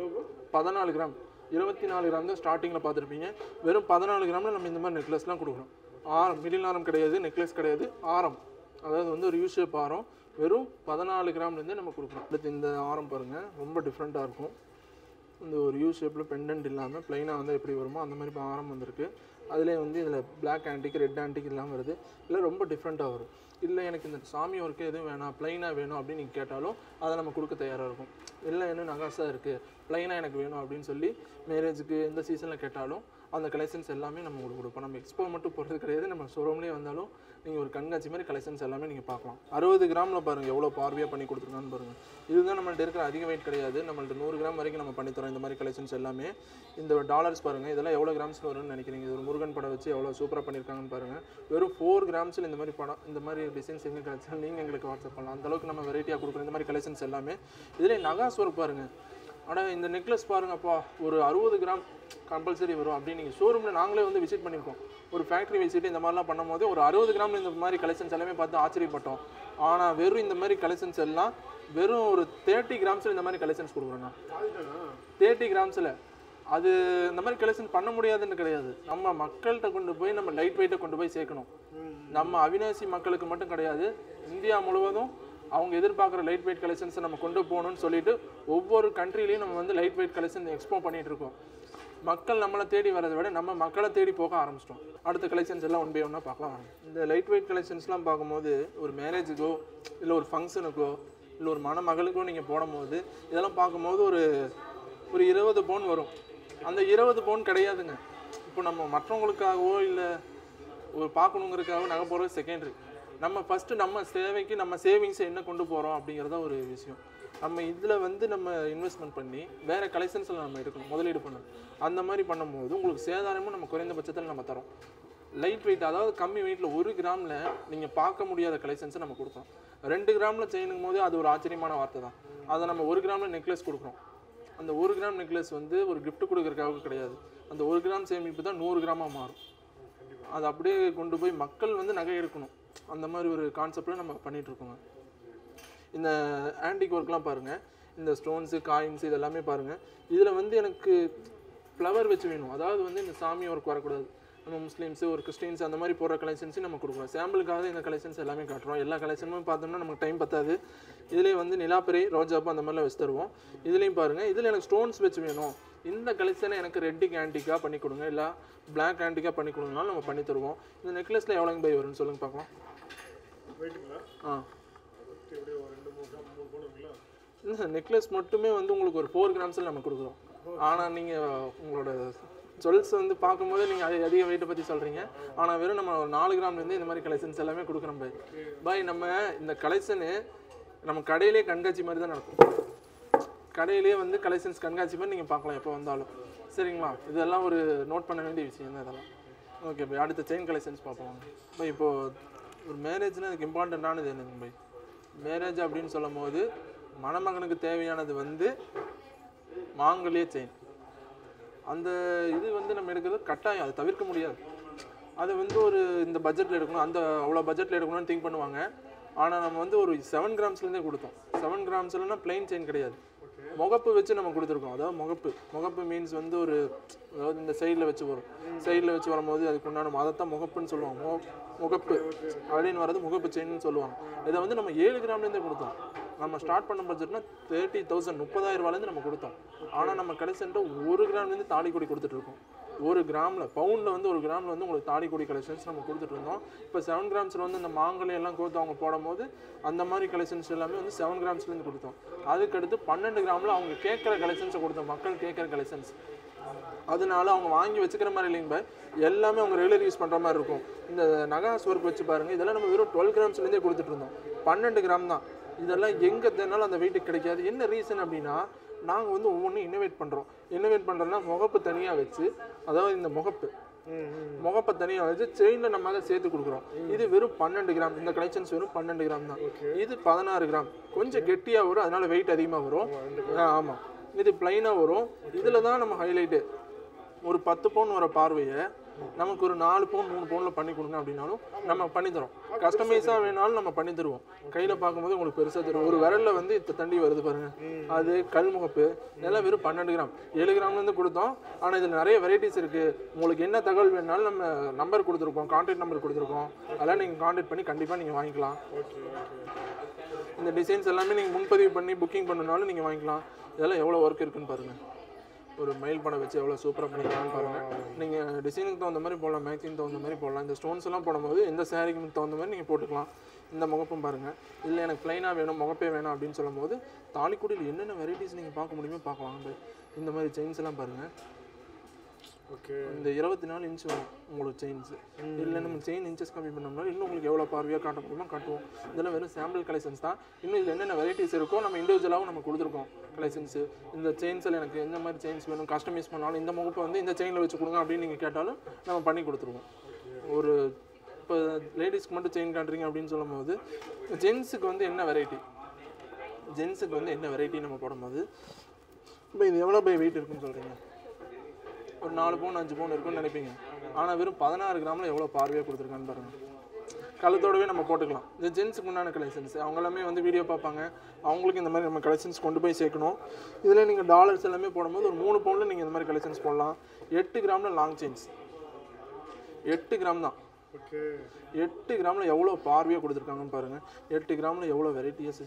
பதினாலு கிராம் இருபத்தி நாலு கிராம் தான் ஸ்டார்டிங்கில் பார்த்துருப்பீங்க வெறும் பதினாலு கிராமில் நம்ம இந்த மாதிரி நெக்லஸ்லாம் கொடுக்குறோம் ஆரம் மிடில் ஆரம் கிடையாது நெக்லஸ் கிடையாது ஆரம் அதாவது வந்து ஒரு யூ ஷேப் ஆரம் வெறும் பதினாலு கிராம்லேருந்து நம்ம கொடுக்குறோம் அடுத்து இந்த ஆரம் பாருங்கள் ரொம்ப டிஃப்ரெண்ட்டாக இருக்கும் இந்த ஒரு யூ ஷேப்பில் பெண்டன்ட் இல்லாமல் ப்ளைனாக வந்து எப்படி வருமோ அந்த மாதிரி இப்போ ஆரம் வந்திருக்கு அதுலேயே வந்து இதில் பிளாக் ஆன்டிக் ரெட் ஆன்டிக் எல்லாம் வருது இல்லை ரொம்ப டிஃப்ரெண்ட்டாக வரும் இல்லை எனக்கு இந்த சாமி ஒர்க்கு எதுவும் வேணாம் ப்ளைனாக வேணும் அப்படின்னு நீங்கள் கேட்டாலும் அதை நம்ம கொடுக்க தயாராக இருக்கும் இல்லை இன்னும் நகாஸாக இருக்குது ப்ளைனாக எனக்கு வேணும் அப்படின்னு சொல்லி மேரேஜுக்கு எந்த சீசனில் கேட்டாலும் அந்த கலெக்ஷன்ஸ் எல்லாமே நம்ம உங்களுக்கு கொடுப்போம் நம்ம எக்ஸ்போ மட்டும் போகிறது கிடையாது நம்ம ஷோரூம்லேயே வந்தாலும் நீங்கள் ஒரு கண்காட்சி மாதிரி கலெக்ஷன்ஸ் எல்லாமே நீங்கள் பார்க்கலாம் அறுபது கிராமில் பாருங்கள் எவ்வளோ பார்வையாக பண்ணி கொடுத்துருக்கான்னு பாருங்கள் இதுதான் நம்மள்ட்ட இருக்கிற அதிக வெயிட் கிடையாது நம்மள்ட்ட நூறு கிராம் வரைக்கும் நம்ம பண்ணித்தரோம் இந்த மாதிரி கலெக்ஷன்ஸ் எல்லாமே இந்த டாலர்ஸ் பாருங்கள் இதெல்லாம் எவ்வளோ கிராம்ஸில் வரும்னு நினைக்கிறீங்க இது ஒரு முருகன் படம் வச்சு எவ்வளோ சூப்பராக பண்ணியிருக்காங்கன்னு பாருங்கள் வெறும் ஃபோர் கிராம்ஸில் இந்த மாதிரி படம் இந்த மாதிரி டிசைன்ஸ் எங்கே கிடைச்சா நீங்கள் எங்களுக்கு வாட்ஸ்அப் பண்ணலாம் அந்த அளவுக்கு நம்ம வெரைட்டியாக கொடுக்குறோம் இந்த மாதிரி கலெக்ஷன்ஸ் எல்லாமே இதில் நகாஸ் ஒர்க் பாருங்கள் ஆனால் இந்த நெக்லஸ் பாருங்கப்பா ஒரு அறுபது கிராம் கம்பல்சரி வரும் அப்படின்னு நீங்கள் ஷோரூமில் நாங்களே வந்து விசிட் பண்ணியிருக்கோம் ஒரு ஃபேக்ட்ரி விசிட் இந்த மாதிரிலாம் பண்ணும்போது ஒரு அறுபது கிராமில் இந்த மாதிரி கலெக்ஷன்ஸ் எல்லாமே பார்த்து ஆச்சரியப்பட்டோம் ஆனால் வெறும் இந்த மாதிரி கலெக்ஷன்ஸ் எல்லாம் வெறும் ஒரு தேர்ட்டி கிராம்ஸில் இந்த மாதிரி கலெக்ஷன்ஸ் கொடுக்குறோண்ணா தேர்ட்டி கிராம்ஸில் அது இந்த மாதிரி கலெக்ஷன் பண்ண முடியாதுன்னு கிடையாது நம்ம மக்கள்கிட்ட கொண்டு போய் நம்ம லைட் வெயிட்டை கொண்டு போய் சேர்க்கணும் நம்ம அவினாசி மக்களுக்கு மட்டும் கிடையாது இந்தியா முழுவதும் அவங்க எதிர்பார்க்குற லைட் வெயிட் கலெக்ஷன்ஸை நம்ம கொண்டு போகணும்னு சொல்லிட்டு ஒவ்வொரு கண்ட்ரிலையும் நம்ம வந்து லைட் வெயிட் கலெக்ஷன் எக்ஸ்போ பண்ணிட்டு இருக்கோம் மக்கள் நம்மளை தேடி வரதை விட நம்ம மக்களை தேடி போக ஆரம்பிச்சிட்டோம் அடுத்த கலெக்ஷன்ஸ் எல்லாம் ஒன் பை ஒன்னாக பார்க்கலாம் வாங்க. இந்த லைட் வெயிட் கலெக்ஷன்ஸ்லாம் பார்க்கும்போது ஒரு மேரேஜுக்கோ இல்லை ஒரு ஃபங்க்ஷனுக்கோ இல்லை ஒரு மணமகளுக்கும் நீங்கள் போடும்போது இதெல்லாம் பார்க்கும்போது ஒரு ஒரு இருபது பவுன் வரும் அந்த இருபது பவுன் கிடையாதுங்க இப்போ நம்ம மற்றவங்களுக்காகவோ இல்லை ஒரு பார்க்கணுங்கிறதுக்காக நகை போகிறது செகண்டரி நம்ம ஃபஸ்ட்டு நம்ம சேவைக்கு நம்ம சேவிங்ஸை என்ன கொண்டு போகிறோம் அப்படிங்கிறத ஒரு விஷயம் நம்ம இதில் வந்து நம்ம இன்வெஸ்ட்மெண்ட் பண்ணி வேறு கலெக்ஷன்ஸில் நம்ம எடுக்கணும் முதலீடு பண்ணணும் அந்த மாதிரி பண்ணும்போது உங்களுக்கு சேதாரமும் நம்ம குறைந்த பட்சத்தில் நம்ம தரோம் லைட் வெயிட் அதாவது கம்மி வெயிட்டில் ஒரு கிராமில் நீங்கள் பார்க்க முடியாத கலெக்ஷன்ஸை நம்ம கொடுக்குறோம் ரெண்டு கிராமில் செயினுங்கும் போது அது ஒரு ஆச்சரியமான வார்த்தை தான் அதை நம்ம ஒரு கிராமில் நெக்லஸ் கொடுக்குறோம் அந்த ஒரு கிராம் நெக்லஸ் வந்து ஒரு gift கொடுக்கறதுக்காக கிடையாது அந்த ஒரு கிராம் சேமிப்பு தான் நூறு கிராமாக மாறும் அது அப்படியே கொண்டு போய் மக்கள் வந்து நகை எடுக்கணும் அந்த மாதிரி ஒரு கான்செப்டில் நம்ம பண்ணிட்டு இருக்கோங்க இந்த ஆன்டிக் ஒர்க்லாம் பாருங்கள் இந்த ஸ்டோன்ஸு காயின்ஸ் இதெல்லாமே பாருங்கள் இதில் வந்து எனக்கு ஃப்ளவர் வச்சு வேணும் அதாவது வந்து இந்த சாமி ஒர்க் வரக்கூடாது நம்ம முஸ்லீம்ஸு ஒரு கிறிஸ்டின்ஸ் அந்த மாதிரி போடுற கலெக்ஷன்ஸையும் நம்ம கொடுக்குறோம் சாம்பிளுக்காக இந்த கலெக்ஷன்ஸ் எல்லாமே காட்டுறோம் எல்லா கலெக்ஷனும் பார்த்தோம்னா நமக்கு டைம் பத்தாது இதுலேயே வந்து நிலாப்பரி ரோஜாப்பூ அந்த மாதிரிலாம் வச்சு தருவோம் இதுலேயும் பாருங்கள் இதில் எனக்கு ஸ்டோன்ஸ் வச்சு வேணும் இந்த கலெக்ஷனை எனக்கு ரெட்டிக் ஆன்டிக்காக பண்ணி கொடுங்க இல்லை பிளாக் ஆன்டிக்காக பண்ணி கொடுங்கனாலும் நம்ம பண்ணி தருவோம் இந்த நெக்லஸில் எவ்வளோங்க பை வரும்னு சொல்லுங்கள் பார்க்கலாம் வெயிட்டுங்களா ஆ எப்படி ஒரு ரெண்டு மூணு கிராம் மூணு பவுன் இருக்குல்ல இந்த நெக்லஸ் மட்டுமே வந்து உங்களுக்கு ஒரு ஃபோர் கிராம்ஸில் நம்ம கொடுக்குறோம் ஆனால் நீங்கள் உங்களோட ஜுவல்ஸ் வந்து பார்க்கும்போது நீங்கள் அது அதிக வெயிட்டை பற்றி சொல்கிறீங்க ஆனால் வெறும் நம்ம ஒரு நாலு கிராம்லேருந்து இந்த மாதிரி கலெக்ஷன்ஸ் எல்லாமே கொடுக்குறோம் பாய் பாய் நம்ம இந்த கலெக்ஷனு நம்ம கடையிலே கண்காட்சி மாதிரி தான் நடக்கும் கடையிலே வந்து கலெக்ஷன்ஸ் கண்காட்சி மாதிரி நீங்கள் பார்க்கலாம் எப்போ வந்தாலும் சரிங்களா இதெல்லாம் ஒரு நோட் பண்ண வேண்டிய விஷயம் தான் இதெல்லாம் ஓகே பை அடுத்த செயின் கலெக்ஷன்ஸ் பார்ப்போம் வாங்க. பை இப்போது ஒரு மேரேஜ்னால் அதுக்கு இம்பார்ட்டண்ட்டானது என்னங்க பை மேரேஜ் அப்படின்னு சொல்லும் போது மணமகனுக்கு தேவையானது வந்து மாங்கல்ய செயின் அந்த இது வந்து நம்ம எடுக்கிறது கட்டாயம் அதை தவிர்க்க முடியாது அது வந்து ஒரு இந்த பட்ஜெட்டில் எடுக்கணும் அந்த அவ்வளோ பட்ஜெட்டில் எடுக்கணும்னு திங்க் பண்ணுவாங்க ஆனால் நம்ம வந்து ஒரு செவன் கிராம்ஸ்லேருந்தே கொடுத்தோம் செவன் கிராம்ஸ்லனா பிளைன் செயின் கிடையாது முகப்பு வச்சு நம்ம கொடுத்துருக்கோம் அதாவது முகப்பு முகப்பு மீன்ஸ் வந்து ஒரு அதாவது இந்த சைடில் வச்சு வரும் சைடில் வச்சு வரும்போது அதுக்கு உண்டான அதைத்தான் முகப்புன்னு சொல்லுவாங்க மு- முகப்பு அப்படின்னு வர்றது முகப்பு செயின்னு சொல்லுவாங்க இதை வந்து நம்ம ஏழு கிராம்லேருந்தே கொடுத்தோம் நம்ம ஸ்டார்ட் பண்ண பட்ஜெட்னா தேர்ட்டி தௌசண்ட் முப்பதாயிரம் ரூபாயிலேருந்து நம்ம கொடுத்தோம் ஆனால் நம்ம கடைசின்ற ஒரு கிராம்லேருந்து தாலி கொடி கொடுத்துட்டு இருக்கோம் ஒரு கிராமில் பவுண்டில் வந்து ஒரு கிராமில் வந்து உங்களுக்கு தாலி கொடி கலெக்ஷன்ஸ் நம்ம கொடுத்துட்டு இருந்தோம் இப்போ செவன் கிராம்ஸில் வந்து இந்த மாங்கல்யம் எல்லாம் கோர்த்து அவங்க போடும்போது அந்த மாதிரி கலெக்ஷன்ஸ் எல்லாமே வந்து செவன் கிராம்ஸ்லேருந்து கொடுத்தோம் அதுக்கடுத்து பன்னெண்டு கிராமில் அவங்க கேட்குற கலெக்ஷன்ஸை கொடுத்தோம் மக்கள் கேட்குற கலெக்ஷன்ஸ் அதனால அவங்க வாங்கி வச்சுக்கிற மாதிரி இல்லைங்க பாய் எல்லாமே அவங்க ரெகுலர் யூஸ் பண்ணுற மாதிரி இருக்கும் இந்த நகாஸ் ஒர்க் வச்சு பாருங்க இதெல்லாம் நம்ம வெறும் டுவெல் கிராம்ஸ்லேருந்தே கொடுத்துட்டு இருந்தோம் பன்னெண்டு கிராம் தான் இதெல்லாம் எங்கே தேனாலும் அந்த வெயிட்டு கிடைக்காது என்ன ரீசன் அப்படின்னா நாங்கள் வந்து ஒவ்வொன்றும் இன்னோவேட் பண்ணுறோம் இன்னோவேட் பண்ணுறோன்னா முகப்பு தனியாக வச்சு அதாவது இந்த முகப்பு முகப்பை தனியாக வச்சு செயினில் நம்ம அதை சேர்த்து கொடுக்குறோம் இது வெறும் பன்னெண்டு கிராம் இந்த கலெக்ஷன்ஸ் வெறும் பன்னெண்டு கிராம் தான் இது பதினாறு கிராம் கொஞ்சம் கெட்டியாக வரும் அதனால வெயிட் அதிகமாக வரும் ஆமாம் இது பிளைனாக வரும் இதில் தான் நம்ம ஹைலைட்டு ஒரு பத்து பவுன் வர பார்வையை நமக்கு ஒரு நாலு பவுன் மூணு பவுனில் பண்ணி கொடுங்க அப்படின்னாலும் நம்ம பண்ணி தரோம் கஸ்டமைஸாக வேணாலும் நம்ம பண்ணி தருவோம் கையில் பார்க்கும்போது உங்களுக்கு பெருசாக தரும் ஒரு விரலில் வந்து இத்த தண்டி வருது பாருங்க அது கல் முகப்பு இதெல்லாம் வெறும் பன்னெண்டு கிராம் ஏழு கிராம்லேருந்து கொடுத்தோம் ஆனால் இதில் நிறைய வெரைட்டிஸ் இருக்குது உங்களுக்கு என்ன தகவல் வேணாலும் நம்ம நம்பர் கொடுத்துருக்கோம் கான்டாக்ட் நம்பர் கொடுத்துருக்கோம் அதெல்லாம் நீங்கள் கான்டாக்ட் பண்ணி கண்டிப்பாக நீங்கள் வாங்கிக்கலாம் இந்த டிசைன்ஸ் எல்லாமே நீங்கள் முன்பதிவு பண்ணி புக்கிங் பண்ணனாலும் நீங்கள் வாங்கிக்கலாம் இதெல்லாம் எவ்வளோ ஒர்க் இருக்குன்னு பாருங்கள் ஒரு மயில் படம் வச்சு எவ்வளோ சூப்பராக பண்ணிக்கலாம்னு பாருங்கள் நீங்கள் டிசைனுக்கு தகுந்த மாதிரி போடலாம் மேக்ஸிங் தகுந்த மாதிரி போடலாம் இந்த ஸ்டோன்ஸ் எல்லாம் போடும்போது எந்த சாரிக்கு தகுந்த மாதிரி நீங்கள் போட்டுக்கலாம் இந்த முகப்பும் பாருங்கள் இல்லை எனக்கு ப்ளைனாக வேணும் முகப்பே வேணும் அப்படின்னு சொல்லும்போது தாலிக்குடியில் என்னென்ன வெரைட்டிஸ் நீங்கள் பார்க்க முடியுமோ பார்க்கலாம் வந்து இந்த மாதிரி செயின்ஸ் எல்லாம் பாருங்கள் ஓகே இந்த இருபத்தி நாலு இன்ச் வரும் உங்களுக்கு செயின்ஸ் இல்லை நம்ம செயின் இன்ச்சஸ் கம்மி பண்ணோம்னா இன்னும் உங்களுக்கு எவ்வளோ பார்வையாக காட்ட முடியுமோ காட்டுவோம் இதெல்லாம் வெறும் சாம்பிள் கலெக்ஷன்ஸ் தான் இன்னும் இதில் என்னென்ன வெரைட்டிஸ் இருக்கோ நம்ம இண்டிவிஜுவலாகவும் நம்ம கொடுத்துருக்கோம் கலெக்ஷன்ஸு இந்த செயின்ஸில் எனக்கு எந்த மாதிரி செயின்ஸ் வேணும் கஸ்டமைஸ் பண்ணாலும் இந்த முகப்பை வந்து இந்த செயினில் வச்சு கொடுங்க அப்படின்னு நீங்கள் கேட்டாலும் நம்ம பண்ணி கொடுத்துருவோம் ஒரு இப்போ லேடிஸ்க்கு மட்டும் செயின் காட்டுறீங்க அப்படின்னு சொல்லும்போது ஜென்ஸுக்கு வந்து என்ன வெரைட்டி ஜென்ஸுக்கு வந்து என்ன வெரைட்டி நம்ம போடும்போது இப்போ இது எவ்வளோ பை வெயிட் இருக்குன்னு சொல்கிறீங்க ஒரு நாலு பவுன் அஞ்சு பவுன் இருக்கும்னு நினைப்பீங்க ஆனால் வெறும் பதினாறு கிராமில் எவ்வளோ பார்வையாக கொடுத்துருக்கான்னு பாருங்கள் கழுத்தோடவே நம்ம போட்டுக்கலாம் இது ஜென்ஸுக்கு உண்டான கலெக்ஷன்ஸ் அவங்க எல்லாமே வந்து வீடியோ பார்ப்பாங்க அவங்களுக்கு இந்த மாதிரி நம்ம கலெக்ஷன்ஸ் கொண்டு போய் சேர்க்கணும் இதில் நீங்கள் டாலர்ஸ் எல்லாமே போடும்போது ஒரு மூணு பவுனில் நீங்கள் இந்த மாதிரி கலெக்ஷன்ஸ் போடலாம் எட்டு கிராமில் லாங் செயின்ஸ் எட்டு கிராம் தான் ஓகே எட்டு கிராமில் எவ்வளோ பார்வையாக கொடுத்துருக்காங்கன்னு பாருங்கள் எட்டு கிராமில் எவ்வளோ வெரைட்டியஸ்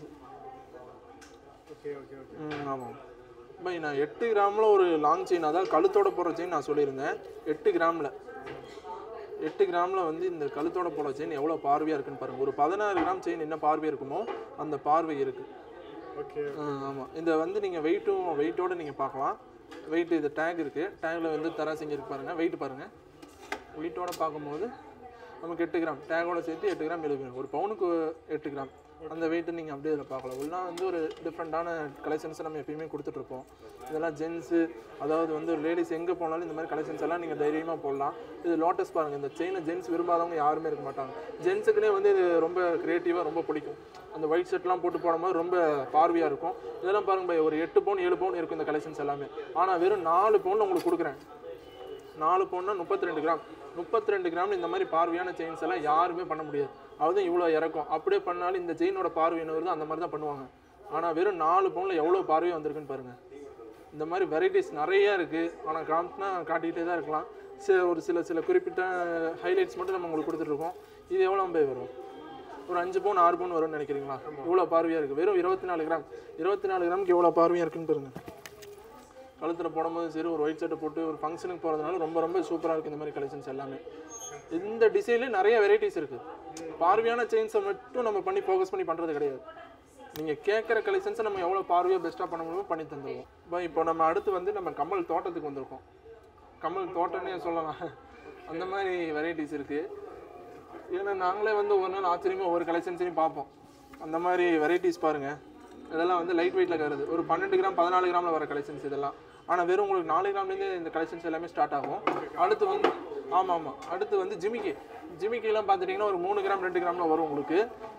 ஓகே ஓகே ஓகே ம் ஆமாம் பை நான் எட்டு கிராமில் ஒரு லாங் செயின் அதாவது கழுத்தோட போடுற செயின் நான் சொல்லியிருந்தேன் எட்டு கிராமில் எட்டு கிராமில் வந்து இந்த கழுத்தோட போடுற செயின் எவ்வளோ பார்வையாக இருக்குன்னு பாருங்கள் ஒரு பதினாறு கிராம் செயின் என்ன பார்வை இருக்குமோ அந்த பார்வை இருக்குது ஓகே ஆமாம் இந்த வந்து நீங்கள் வெயிட்டும் வெயிட்டோட நீங்கள் பார்க்கலாம் வெயிட் இது டேக் இருக்குது டேக்கில் வந்து தராசிங்க இருக்கு பாருங்கள் வெயிட் பாருங்கள் வெயிட்டோட பார்க்கும்போது நமக்கு எட்டு கிராம் டேகோட சேர்த்து எட்டு கிராம் எழுபது ஒரு பவுனுக்கு எட்டு கிராம் அந்த வெயிட்டு நீங்கள் அப்படியே இதில் பார்க்கலாம் இதெல்லாம் வந்து ஒரு டிஃப்ரெண்ட்டான கலெக்ஷன்ஸ் நம்ம எப்பயுமே கொடுத்துட்ருப்போம் இதெல்லாம் ஜென்ஸு அதாவது வந்து ஒரு லேடிஸ் எங்கே போனாலும் இந்த மாதிரி கலெக்ஷன்ஸ் எல்லாம் நீங்கள் தைரியமாக போடலாம் இது லோட்டஸ் பாருங்கள் இந்த செயினை ஜென்ஸ் விரும்பாதவங்க யாருமே இருக்க மாட்டாங்க ஜென்ஸுக்குனே வந்து இது ரொம்ப க்ரியேட்டிவாக ரொம்ப பிடிக்கும் அந்த ஒயிட் ஷர்ட்லாம் போட்டு போடும்போது ரொம்ப பார்வையாக இருக்கும் இதெல்லாம் பாருங்க பாய் ஒரு எட்டு பவுன் ஏழு பவுன் இருக்கும் இந்த கலெக்ஷன்ஸ் எல்லாமே ஆனால் வெறும் நாலு பவுன் உங்களுக்கு கொடுக்குறேன் நாலு பவுன்னா முப்பத்தி ரெண்டு கிராம் முப்பத்தி ரெண்டு கிராம் இந்த மாதிரி பார்வையான செயின்ஸ் எல்லாம் யாருமே பண்ண முடியாது அதுவும் இவ்வளோ இறக்கும் அப்படியே பண்ணாலும் இந்த செயினோட பார்வை என்ன வருதோ அந்த மாதிரி தான் பண்ணுவாங்க ஆனால் வெறும் நாலு பவுனில் எவ்வளோ பார்வையாக வந்திருக்குன்னு பாருங்கள் இந்த மாதிரி வெரைட்டிஸ் நிறைய இருக்குது ஆனால் காமிச்சுனா காட்டிக்கிட்டே தான் இருக்கலாம் சில ஒரு சில சில குறிப்பிட்ட ஹைலைட்ஸ் மட்டும் நம்ம உங்களுக்கு கொடுத்துட்ருக்கோம் இது எவ்வளோ போய் வரும் ஒரு அஞ்சு பவுன் ஆறு பவுன் வரும்னு நினைக்கிறீங்களா இவ்வளோ பார்வையாக இருக்குது வெறும் இருபத்தி நாலு கிராம் இருபத்தி நாலு கிராமுக்கு எவ்வளோ பார்வையாக இருக்குன்னு பாருங்கள் கழுத்தில் போடும்போது சரி ஒரு ஒயிட் ஷர்ட்டை போட்டு ஒரு ஃபங்க்ஷனுக்கு போகிறதுனால ரொம்ப ரொம்ப சூப்பராக இருக்குது இந்த மாதிரி கலெக்ஷன்ஸ் எல்லாமே இந்த டிசைன்லேயே நிறைய வெரைட்டிஸ் இருக்குது பார்வையான செயின்ஸை மட்டும் நம்ம பண்ணி ஃபோக்கஸ் பண்ணி பண்ணுறது கிடையாது நீங்கள் கேட்குற கலெக்ஷன்ஸை நம்ம எவ்வளோ பார்வையாக பெஸ்ட்டாக பண்ண முடியுமோ பண்ணி தந்துடுவோம் இப்போ இப்போ நம்ம அடுத்து வந்து நம்ம கமல் தோட்டத்துக்கு வந்திருக்கோம் கமல் தோட்டம்னே சொல்லலாம் அந்த மாதிரி வெரைட்டிஸ் இருக்குது ஏன்னா நாங்களே வந்து ஒரு நாள் ஆச்சரியமாக ஒவ்வொரு கலெக்ஷன்ஸையும் பார்ப்போம் அந்த மாதிரி வெரைட்டிஸ் பாருங்கள் இதெல்லாம் வந்து லைட் வெயிட்டில் வருது ஒரு பன்னெண்டு கிராம் பதினாலு கிராமில் வர கலெக்ஷன்ஸ் இதெல்லாம் ஆனால் வெறும் உங்களுக்கு நாலு கிராம்லேருந்து இந்த கலெக்ஷன்ஸ் எல்லாமே ஸ்டார்ட் ஆகும் அடுத்து வந்து ஆமாம் ஆமாம் அடுத்து வந்து ஜிமிக்கி ஜிமிக்கிலாம் பார்த்துட்டிங்கன்னா ஒரு மூணு கிராம் ரெண்டு கிராமில் வரும் உங்களுக்கு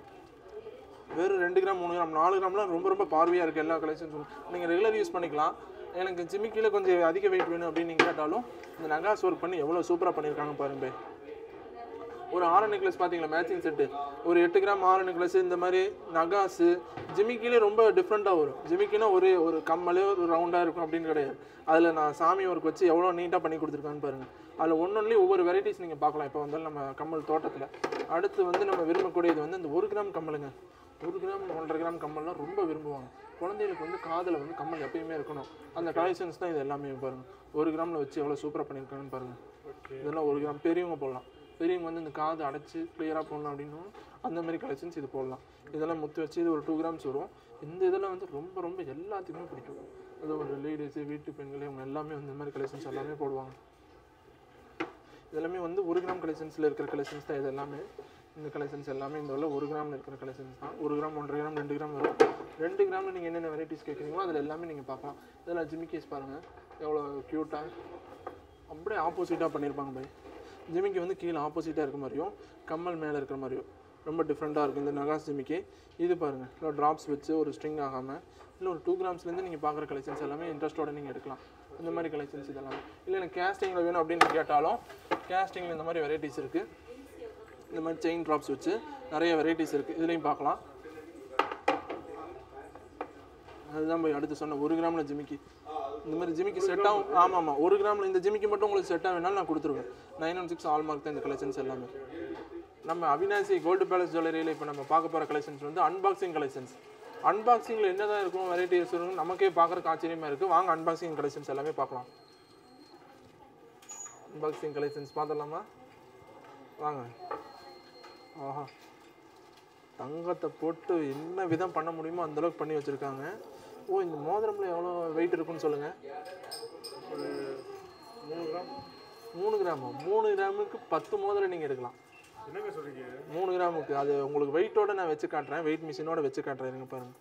வெறும் ரெண்டு கிராம் மூணு கிராம் நாலு கிராம்லாம் ரொம்ப ரொம்ப பார்வையாக இருக்குது எல்லா கலெக்ஷன்ஸும் நீங்கள் ரெகுலர் யூஸ் பண்ணிக்கலாம் எனக்கு ஜிமிக்கியில் கொஞ்சம் அதிக வெயிட் வேணும் அப்படின்னு நீங்கள் கேட்டாலும் இந்த நகாஸ் ஒர்க் பண்ணி எவ்வளோ சூப்பராக பண்ணியிருக்காங்க பாருங்க பே. ஒரு ஆறு நெக்லஸ் பார்த்தீங்களா மேட்சிங் செட்டு ஒரு எட்டு கிராம் ஆறு நெக்லஸ் இந்த மாதிரி நகாஸு ஜிமிக்கிலே ரொம்ப டிஃப்ரெண்ட்டாக வரும் ஜிமிக்கினா ஒரு ஒரு கம்மலே ஒரு ரவுண்டாக இருக்கும் அப்படின்னு கிடையாது அதில் நான் சாமி ஒர்க் வச்சு எவ்வளோ நீட்டாக பண்ணி கொடுத்துருக்கான்னு பாருங்கள் அதில் ஒன்னொன்றுலேயும் ஒவ்வொரு வெரைட்டிஸ் நீங்கள் பார்க்கலாம் இப்போ வந்து நம்ம கம்மல் தோட்டத்தில் அடுத்து வந்து நம்ம விரும்பக்கூடியது வந்து இந்த ஒரு கிராம் கம்மலுங்க ஒரு கிராம் ஒன்றரை கிராம் கம்மல்லாம் ரொம்ப விரும்புவாங்க குழந்தைகளுக்கு வந்து காதில் வந்து கம்மல் எப்பயுமே இருக்கணும் அந்த கலெக்ஷன்ஸ் தான் இது எல்லாமே பாருங்கள் ஒரு கிராமில் வச்சு எவ்வளோ சூப்பராக பண்ணியிருக்காங்கன்னு பாருங்கள் இதெல்லாம் ஒரு கிராம் பெரியவங்க போடலாம் பெரியவங்க வந்து இந்த காது அடைச்சி கிளியராக போடலாம் அப்படின்னும் அந்த மாதிரி கலெக்ஷன்ஸ் இது போடலாம் இதெல்லாம் முத்து வச்சு இது ஒரு டூ கிராம்ஸ் வரும் இந்த இதெல்லாம் வந்து ரொம்ப ரொம்ப எல்லாத்துக்குமே பிடிக்கும் அது ஒரு லேடிஸு வீட்டு பெண்கள் இவங்க எல்லாமே வந்து இந்த மாதிரி கலெக்ஷன்ஸ் எல்லாமே போடுவாங்க இதெல்லாமே வந்து ஒரு கிராம் கலெக்ஷன்ஸில் இருக்கிற கலெக்ஷன்ஸ் தான் இது எல்லாமே இந்த கலெக்ஷன்ஸ் எல்லாமே இந்த உள்ள ஒரு கிராமில் இருக்கிற கலெக்ஷன்ஸ் தான் ஒரு கிராம் ஒன்றரை கிராம் ரெண்டு கிராம் வரும் ரெண்டு கிராமில் நீங்கள் என்னென்ன வெரைட்டிஸ் கேட்குறீங்களோ அதில் எல்லாமே நீங்கள் பார்க்கலாம் இதெல்லாம் ஜிமிக்கேஸ் பாருங்கள் எவ்வளோ க்யூட்டாக அப்படியே ஆப்போசிட்டாக பண்ணியிருப்பாங்க பை ஜிமிக்கி வந்து கீழே ஆப்போசிட்டாக இருக்க மாதிரியும் கம்மல் மேலே இருக்கிற மாதிரியும் ரொம்ப டிஃப்ரெண்ட்டாக இருக்கும் இந்த நகாஸ் ஜிமிக்கி இது பாருங்கள் இல்லை ட்ராப்ஸ் வச்சு ஒரு ஸ்ட்ரிங் ஆகாமல் இல்லை ஒரு டூ கிராம்ஸ்லேருந்து நீங்கள் பார்க்குற கலெக்ஷன்ஸ் எல்லாமே இன்ட்ரெஸ்ட்டோட நீங்கள் எடுக்கலாம் இந்த மாதிரி கலெக்ஷன்ஸ் இதெல்லாம் இல்லை எனக்கு கேஸ்டிங்கில் வேணும் அப்படின்னு கேட்டாலும் கேஸ்டிங்கில் இந்த மாதிரி வெரைட்டிஸ் இருக்குது இந்த மாதிரி செயின் ட்ராப்ஸ் வச்சு நிறைய வெரைட்டிஸ் இருக்குது இதுலேயும் பார்க்கலாம் அதுதான் போய் அடுத்து சொன்ன ஒரு கிராமில் ஜிமிக்கி இந்த மாதிரி ஜிமிக்கி செட் ஆகும் ஆமாம் ஆமாம் ஒரு கிராமில் இந்த ஜிமிக்கி மட்டும் உங்களுக்கு செட் ஆகினாலும் நான் கொடுத்துருவேன் நைன் ஒன் சிக்ஸ் ஆல்மார்க் தான் இந்த கலெக்ஷன்ஸ் எல்லாமே நம்ம அவினாசி கோல்டு பேலஸ் ஜுவல்லரியில் இப்போ நம்ம பார்க்க போகிற கலெக்ஷன்ஸ் வந்து அன்பாக்சிங் கலெக்ஷன்ஸ் அன்பாக்சிங்கில் என்னதான் இருக்கும் வெரைட்டிஸ் இருக்கும் நமக்கே பார்க்குறக்கு ஆச்சரியமாக இருக்குது வாங்க அன்பாக்சிங் கலெக்ஷன்ஸ் எல்லாமே பார்க்கலாம் அன்பாக்சிங் கலெக்ஷன்ஸ் பார்த்துடலாமா வாங்க ஆஹா தங்கத்தை போட்டு என்ன விதம் பண்ண முடியுமோ அந்த அளவுக்கு பண்ணி வச்சுருக்காங்க ஓ இந்த மோதிரம்ல எவ்வளோ வெயிட் இருக்குன்னு சொல்லுங்கள் மூணு கிராம் மூணு கிராமா மூணு கிராமுக்கு பத்து மோதிரம் நீங்கள் எடுக்கலாம் என்னங்க சொல்றீங்க மூணு கிராமுக்கு அது உங்களுக்கு வெயிட்டோட நான் வச்சு காட்டுறேன் வெயிட் மிஷினோட வச்சு காட்டுறேன் இருங்க பாருங்க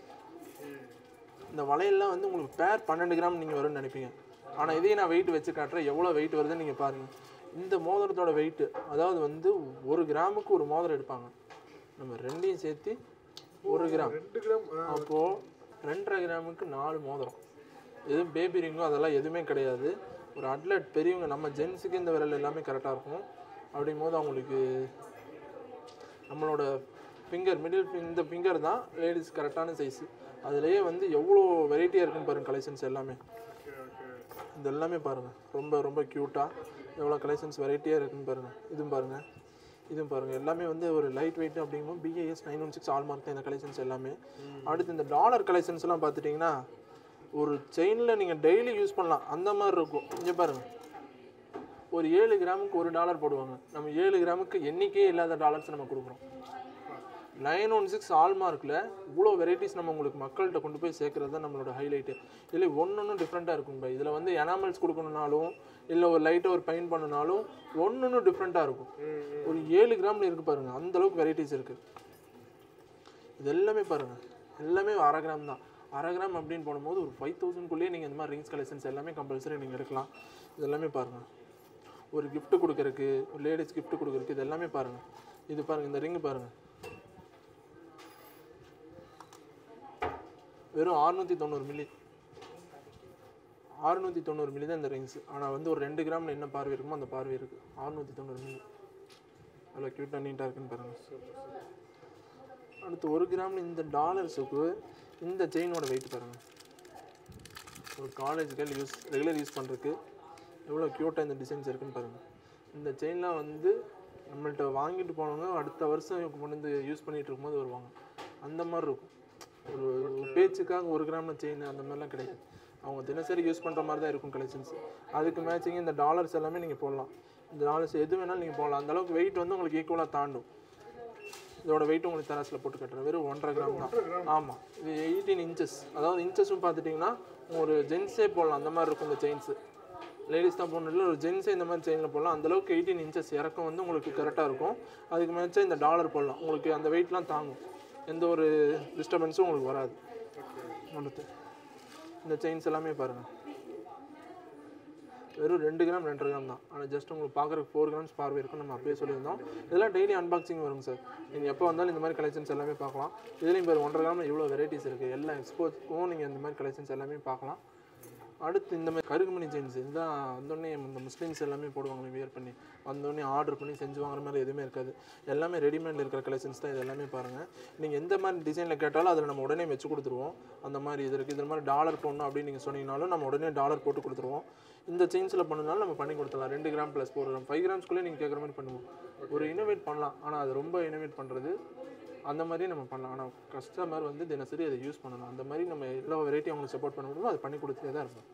இந்த வளையல்லாம் வந்து உங்களுக்கு பேர் பன்னெண்டு கிராம் நீங்கள் வரும்னு நினைப்பீங்க ஆனால் இதையும் நான் வெயிட் வச்சு காட்டுறேன் எவ்வளோ வெயிட் வருதுன்னு நீங்கள் பாருங்கள் இந்த மோதிரத்தோட வெயிட்டு அதாவது வந்து ஒரு கிராமுக்கு ஒரு மோதிரம் எடுப்பாங்க நம்ம ரெண்டையும் சேர்த்து ஒரு கிராம் ரெண்டு கிராம் ஆ, அப்போது ரெண்டரை கிராமுக்கு நாலு மோதிரம் எதுவும் பேபி ரிங்கோ அதெல்லாம் எதுவுமே கிடையாது ஒரு அட்லட் பெரியவங்க நம்ம ஜென்ஸுக்கு இந்த விரல் எல்லாமே கரெக்டாக இருக்கும் அப்படிங்கும் போது அவங்களுக்கு நம்மளோட ஃபிங்கர் மிடில் இந்த ஃபிங்கர் தான் லேடிஸ் கரெக்டான சைஸு அதுலேயே வந்து எவ்வளோ வெரைட்டியாக இருக்குன்னு பாருங்கள் கலெக்ஷன்ஸ் எல்லாமே ஓகே ஓகே இது எல்லாமே பாருங்கள் ரொம்ப ரொம்ப க்யூட்டாக எவ்வளோ கலெக்ஷன்ஸ் வெரைட்டியாக இருக்குன்னு பாருங்கள் இதுவும் பாருங்கள் இதுவும் பாருங்கள் எல்லாமே வந்து ஒரு லைட் வெயிட் அப்படிங்கும்போது BIS nine one six hallmark தான் இந்த கலெக்ஷன்ஸ் எல்லாமே அடுத்து இந்த டாலர் கலெக்ஷன்ஸ்லாம் பார்த்துட்டிங்கன்னா ஒரு செயினில் நீங்கள் டெய்லி யூஸ் பண்ணலாம் அந்த மாதிரி இருக்கும் இங்கே பாருங்கள் ஒரு ஏழு கிராமுக்கு ஒரு டாலர் போடுவாங்க நம்ம ஏழு கிராமுக்கு எண்ணிக்கையே இல்லாத டாலர்ஸ் நம்ம கொடுக்குறோம் நைன் ஒன் சிக்ஸ் ஹால்மார்க்கில் இவ்வளோ வெரைட்டிஸ் நம்ம உங்களுக்கு மக்கள்கிட்ட கொண்டு போய் சேர்க்கறது தான் நம்மளோட ஹைலைட்டு இதில் ஒன்று டிஃப்ரெண்ட்டாக இருக்கும் பை இதில் வந்து எனாமல்ஸ் கொடுக்கணுனாலும் இல்லை ஒரு லைட்டாக ஒரு பெயிண்ட் பண்ணனாலும் ஒன்று டிஃப்ரெண்ட்டாக இருக்கும் ஒரு ஏழு கிராமில் இருக்கு பாருங்க அந்த அளவுக்கு வெரைட்டிஸ் இருக்குது இது எல்லாமே பாருங்க எல்லாமே அரை கிராம் தான் அரை கிராம் அப்படின்னு போடும்போது ஒரு ஃபைவ் தௌசண்ட்குள்ளேயே நீங்கள் இந்த மாதிரி ரிங்ஸ் கலெக்ஷன்ஸ் எல்லாமே கம்பல்சரி நீங்கள் எடுக்கலாம் இது எல்லாமே பாருங்க ஒரு gift கொடுக்கறதுக்கு ஒரு லேடிஸ் gift கொடுக்கறதுக்கு இது எல்லாமே பாருங்க இது பாருங்க இந்த ரிங் பாருங்க வெறும் 690 தொண்ணூறு மில்லி அறுநூற்றி தொண்ணூறு மில்லி தான் இந்த ரிங்ஸ் ஆனால் வந்து ஒரு ரெண்டு கிராமில் என்ன பார்வை இருக்குமோ அந்த பார்வை இருக்குது அறுநூற்றி தொண்ணூறு மில்லி அவ்வளோ க்யூட்டாக நீட்டாக இருக்குன்னு பாருங்க அடுத்து ஒரு கிராமில் இந்த டாலர்ஸுக்கு இந்த செயினோட வெயிட் பாருங்க ஒரு college girl use regular use பண்ணுறதுக்கு எவ்வளோ க்யூட்டாக இந்த டிசைன்ஸ் இருக்குன்னு பாருங்கள் இந்த செயின்லாம் வந்து நம்மள்ட்ட வாங்கிட்டு போனவங்க அடுத்த வருஷம் கொண்டு வந்து யூஸ் பண்ணிட்டு இருக்கும்போது வருவாங்க அந்த மாதிரி இருக்கும் ஒரு ஒரு பேச்சுக்காக ஒரு கிராமில் செயின் அந்த மாதிரிலாம் கிடையாது அவங்க தினசரி யூஸ் பண்ணுற மாதிரி தான் இருக்கும் கலெக்ஷன்ஸ் அதுக்கு மேட்சிங் இந்த டாலர்ஸ் எல்லாமே நீங்கள் போடலாம் இந்த டாலர்ஸ் எது வேணாலும் நீங்கள் போடலாம் அந்த அளவுக்கு வெயிட் வந்து உங்களுக்கு ஈக்குவலாக தாண்டும் இதோட வெயிட் உங்களுக்கு தராசில் போட்டு கட்டுறேன் வெறும் ஒன்றரை கிராம் தான் ஆமாம் இது எயிட்டீன் இன்ச்சஸ் அதாவது இன்ச்சஸும் பார்த்துட்டிங்கன்னா ஒரு ஜென்ஸே போடலாம் அந்த மாதிரி இருக்கும் இந்த செயின்ஸு லேடிஸ் தான் போடணும் இல்லை ஒரு ஜென்ஸே இந்த மாதிரி செயினில் போடலாம் அந்த அளவுக்கு எயிட்டீன் இன்ச்சஸ் இறக்கம் வந்து உங்களுக்கு கரெக்டாக இருக்கும் அதுக்கு மேட்சாக இந்த டாலர் போடலாம் உங்களுக்கு அந்த வெயிட்லாம் தாங்கும் எந்த ஒரு டிஸ்டர்பன்ஸும் உங்களுக்கு வராது அடுத்து இந்த செயின்ஸ் எல்லாமே பாருங்கள் வெறும் ரெண்டு கிராம் ரெண்டரை கிராம் தான் ஆனால் ஜஸ்ட் உங்களுக்கு பார்க்குறதுக்கு ஃபோர் கிராம்ஸ் பார்வை இருக்கும் நம்ம அப்படியே சொல்லியிருந்தோம் இதெல்லாம் டெய்லி அன்பாக்சிங் வருங்க சார் நீங்கள் எப்போ வந்தாலும் இந்த மாதிரி கலெக்ஷன்ஸ் எல்லாமே பார்க்கலாம் இதுலேயும் பேர் ஒன்றரை கிராமில் இவ்வளோ வெரைட்டிஸ் இருக்குது எல்லா எக்ஸ்போர்ட்ஸ்க்கும் நீங்கள் இந்த மாதிரி கலெக்ஷன்ஸ் எல்லாமே பார்க்கலாம் அடுத்து இந்த மாதிரி கருகுமணி ஜெயின்ஸ் இதுதான் வந்தோடனே இந்த முஸ்லீம்ஸ் எல்லாமே போடுவாங்க வியர் பண்ணி வந்தோடனே ஆர்டர் பண்ணி செஞ்சு வாங்குற மாதிரி எதுவுமே இருக்காது எல்லாமே ரெடிமேடில் இருக்கிற கலெக்ஷன்ஸ் தான் இது எல்லாமே பாருங்கள் நீங்கள் எந்த மாதிரி டிசைனில் கேட்டாலும் அதில் நம்ம உடனே வச்சு கொடுத்துருவோம் அந்த மாதிரி இது இருக்குது இது மாதிரி டாலர் போடணும் அப்படின்னு நீங்கள் சொன்னீங்கனாலும் நம்ம உடனே டாலர் போட்டு கொடுத்துருவோம் இந்த செயின்ஸில் பண்ணனாலும் நம்ம பண்ணி கொடுத்துடலாம் ரெண்டு gram plus four gram five கிராம்ஸ்குள்ளே நீங்கள் கேட்குற மாதிரி பண்ணுவோம் ஒரு இனோவேட் பண்ணலாம் ஆனால் அது ரொம்ப இனோவேட் பண்ணுறது அந்த மாதிரி நம்ம பண்ணலாம் ஆனால் கஸ்டமர் வந்து தினசரி அதை யூஸ் பண்ணணும் அந்த மாதிரி நம்ம எல்லா வெரைட்டி அவங்களுக்கு சப்போர்ட் பண்ண முடியுமோ அதை பண்ணி கொடுத்துட்டே தான் இருப்போம்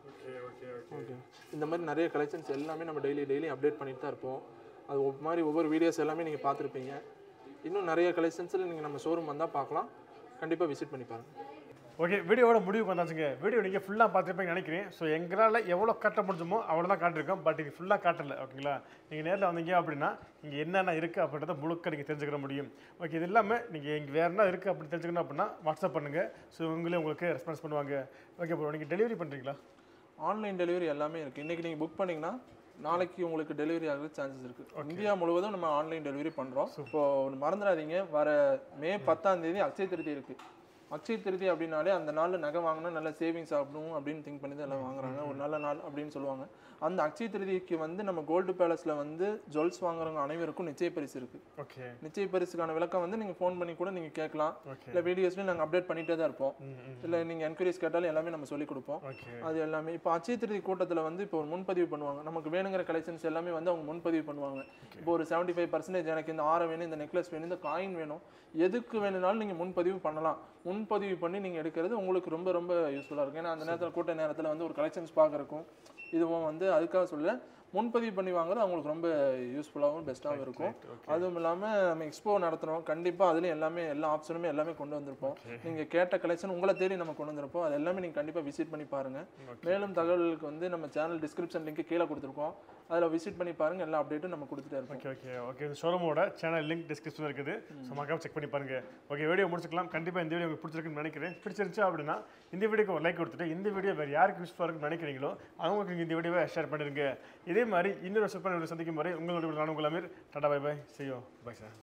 ஓகே இந்த மாதிரி நிறைய கலெக்ஷன்ஸ் எல்லாமே நம்ம டெய்லி டெய்லி அப்டேட் பண்ணிட்டு தான் இருப்போம் அது ஒவ்வொரு மாதிரி ஒவ்வொரு வீடியோஸ் எல்லாமே நீங்கள் பார்த்துருப்பீங்க இன்னும் நிறைய கலெக்ஷன்ஸில் நீங்கள் நம்ம ஷோரூம் வந்தால் பார்க்கலாம் கண்டிப்பாக விசிட் பண்ணி பாருங்கள் ஓகே வீடியோவோட முடிவுக்கு வந்தாச்சுங்க வீடியோ நீங்கள் ஃபுல்லாக பார்த்துருப்பீங்கன்னு நினைக்கிறேன் ஸோ எங்களால் எவ்வளோ காட்ட முடிஞ்சுமோ அவ்வளோ தான் காட்டிருக்கோம் பட் இது ஃபுல்லாக காட்டல ஓகேங்களா நீங்கள் நேரில் வந்தீங்க அப்படின்னா இங்கே என்னென்ன இருக்குது அப்படின்றத முழுக்க நீங்கள் தெரிஞ்சுக்கிற முடியும் ஓகே இது இல்லாமல் நீங்கள் இங்கே வேறு என்ன இருக்குது அப்படி தெரிஞ்சுக்கணும் அப்படின்னா வாட்ஸ்அப் பண்ணுங்கள் ஸோ உங்களே உங்களுக்கு ரெஸ்பான்ஸ் பண்ணுவாங்க ஓகே ப்ரோ நீங்கள் டெலிவரி பண்ணுறீங்களா ஆன்லைன் டெலிவரி எல்லாமே இருக்குது இன்றைக்கி நீங்கள் புக் பண்ணிங்கன்னா நாளைக்கு உங்களுக்கு டெலிவரி ஆகிற சான்சஸ் இருக்குது இந்தியா முழுவதும் நம்ம ஆன்லைன் டெலிவரி பண்ணுறோம் இப்போ ஒன்று மறந்துடாதீங்க வர மே பத்தாம் தேதி அக்ஷய திருதி இருக்குது அக்ஷய திருதி அப்படின்னாலே அந்த நாளில் நகை வாங்கினா நல்ல சேவிங்ஸ் ஆகணும் அப்படின்னு திங்க் பண்ணி தான் எல்லாம் வாங்குறாங்க ஒரு நல்ல நாள் அப்படின்னு சொல்லுவாங்க அந்த அக்ஷய திருதிக்கு வந்து நம்ம கோல்டு பேலஸில் வந்து ஜுவல்ஸ் வாங்குறவங்க அனைவருக்கும் நிச்சய பரிசு இருக்குது ஓகே நிச்சய பரிசுக்கான விளக்கம் வந்து நீங்கள் ஃபோன் பண்ணி கூட நீங்கள் கேட்கலாம் ஓகே இல்லை வீடியோஸ்லையும் நாங்கள் அப்டேட் பண்ணிகிட்டே தான் இருப்போம் ம் ம் இல்லை நீங்கள் என்கொயரிஸ் கேட்டாலும் எல்லாமே நம்ம சொல்லிக் கொடுப்போம் ஓகே அது எல்லாமே இப்போ அச்சய திருதி கூட்டத்தில் வந்து இப்போ ஒரு முன்பதிவு பண்ணுவாங்க நமக்கு வேணுங்கிற கலெக்ஷன்ஸ் எல்லாமே வந்து அவங்க முன்பதிவு பண்ணுவாங்க இப்போ ஒரு செவன்ட்டி ஃபைவ் பர்சன்டேஜ் எனக்கு இந்த ஆரம் வேணும் இந்த நெக்லஸ் வேணும் இந்த காயின் வேணும் எதுக்கு வேணும்னாலும் நீங்கள் முன்பதிவு பண்ணலாம் முன்பதிவு பண்ணி நீங்கள் எடுக்கிறது உங்களுக்கு ரொம்ப ரொம்ப யூஸ்ஃபுல்லாக இருக்கும் ஏன்னா அந்த நேரத்தில் கூட்ட நேரத்தில் வந்து ஒரு கலெக்ஷன்ஸ் பார்க்குறக்கும் இதுவும் வந்து அதுக்காக சொல்ல முன்பதிவு பண்ணி வாங்குறது அவங்களுக்கு ரொம்ப யூஸ்ஃபுல்லாகவும் பெஸ்ட்டாகவும் இருக்கும் ஓகே அதுவும் இல்லாமல் நம்ம எக்ஸ்போ நடத்துகிறோம் கண்டிப்பாக அதுலேயும் எல்லாமே எல்லா ஆப்ஷனுமே எல்லாமே கொண்டு வந்திருப்போம் நீங்கள் கேட்ட கலெக்ஷன் உங்களை தேடி நம்ம கொண்டு வந்திருப்போம் அது எல்லாமே நீங்கள் கண்டிப்பாக விசிட் பண்ணி பாருங்கள் மேலும் தகவல்களுக்கு வந்து நம்ம சேனல் டிஸ்கிரிப்ஷன் லிங்க் கீழே கொடுத்துருக்கோம் அதில் விசிட் பண்ணி பாருங்கள் எல்லா அப்டேட்டும் நம்ம கொடுத்துட்டே இருப்போம் ஓகே ஓகே ஓகே இந்த ஷோரூமோட சேனல் லிங்க் டிஸ்கிரிப்ஷனில் இருக்குது ஸோ மறக்காம செக் பண்ணி பாருங்க ஓகே வீடியோ முடிச்சுக்கலாம் கண்டிப்பாக இந்த வீடியோ உங்களுக்கு பிடிச்சிருக்குன்னு நினைக்கிறேன் பிடிச்சிருந்துச்சு அப்படின்னா இந்த வீடியோக்கு ஒரு லைக் கொடுத்துட்டு இந்த வீடியோ வேறு யாருக்கு யூஸ்ஃபுல்லாக இருக்குன்னு நினைக்கிறீங்களோ அவங்களுக்கு நீங்க இந்த வீடியோவை ஷேர் பண்ணிடுங்க இதே மாதிரி இன்னொரு சூப்பர் வீடியோ சந்திக்கும் வரை உங்களுடைய நான் உங்கள் அமீர் டாடா பை பை செய்யும் பை சார்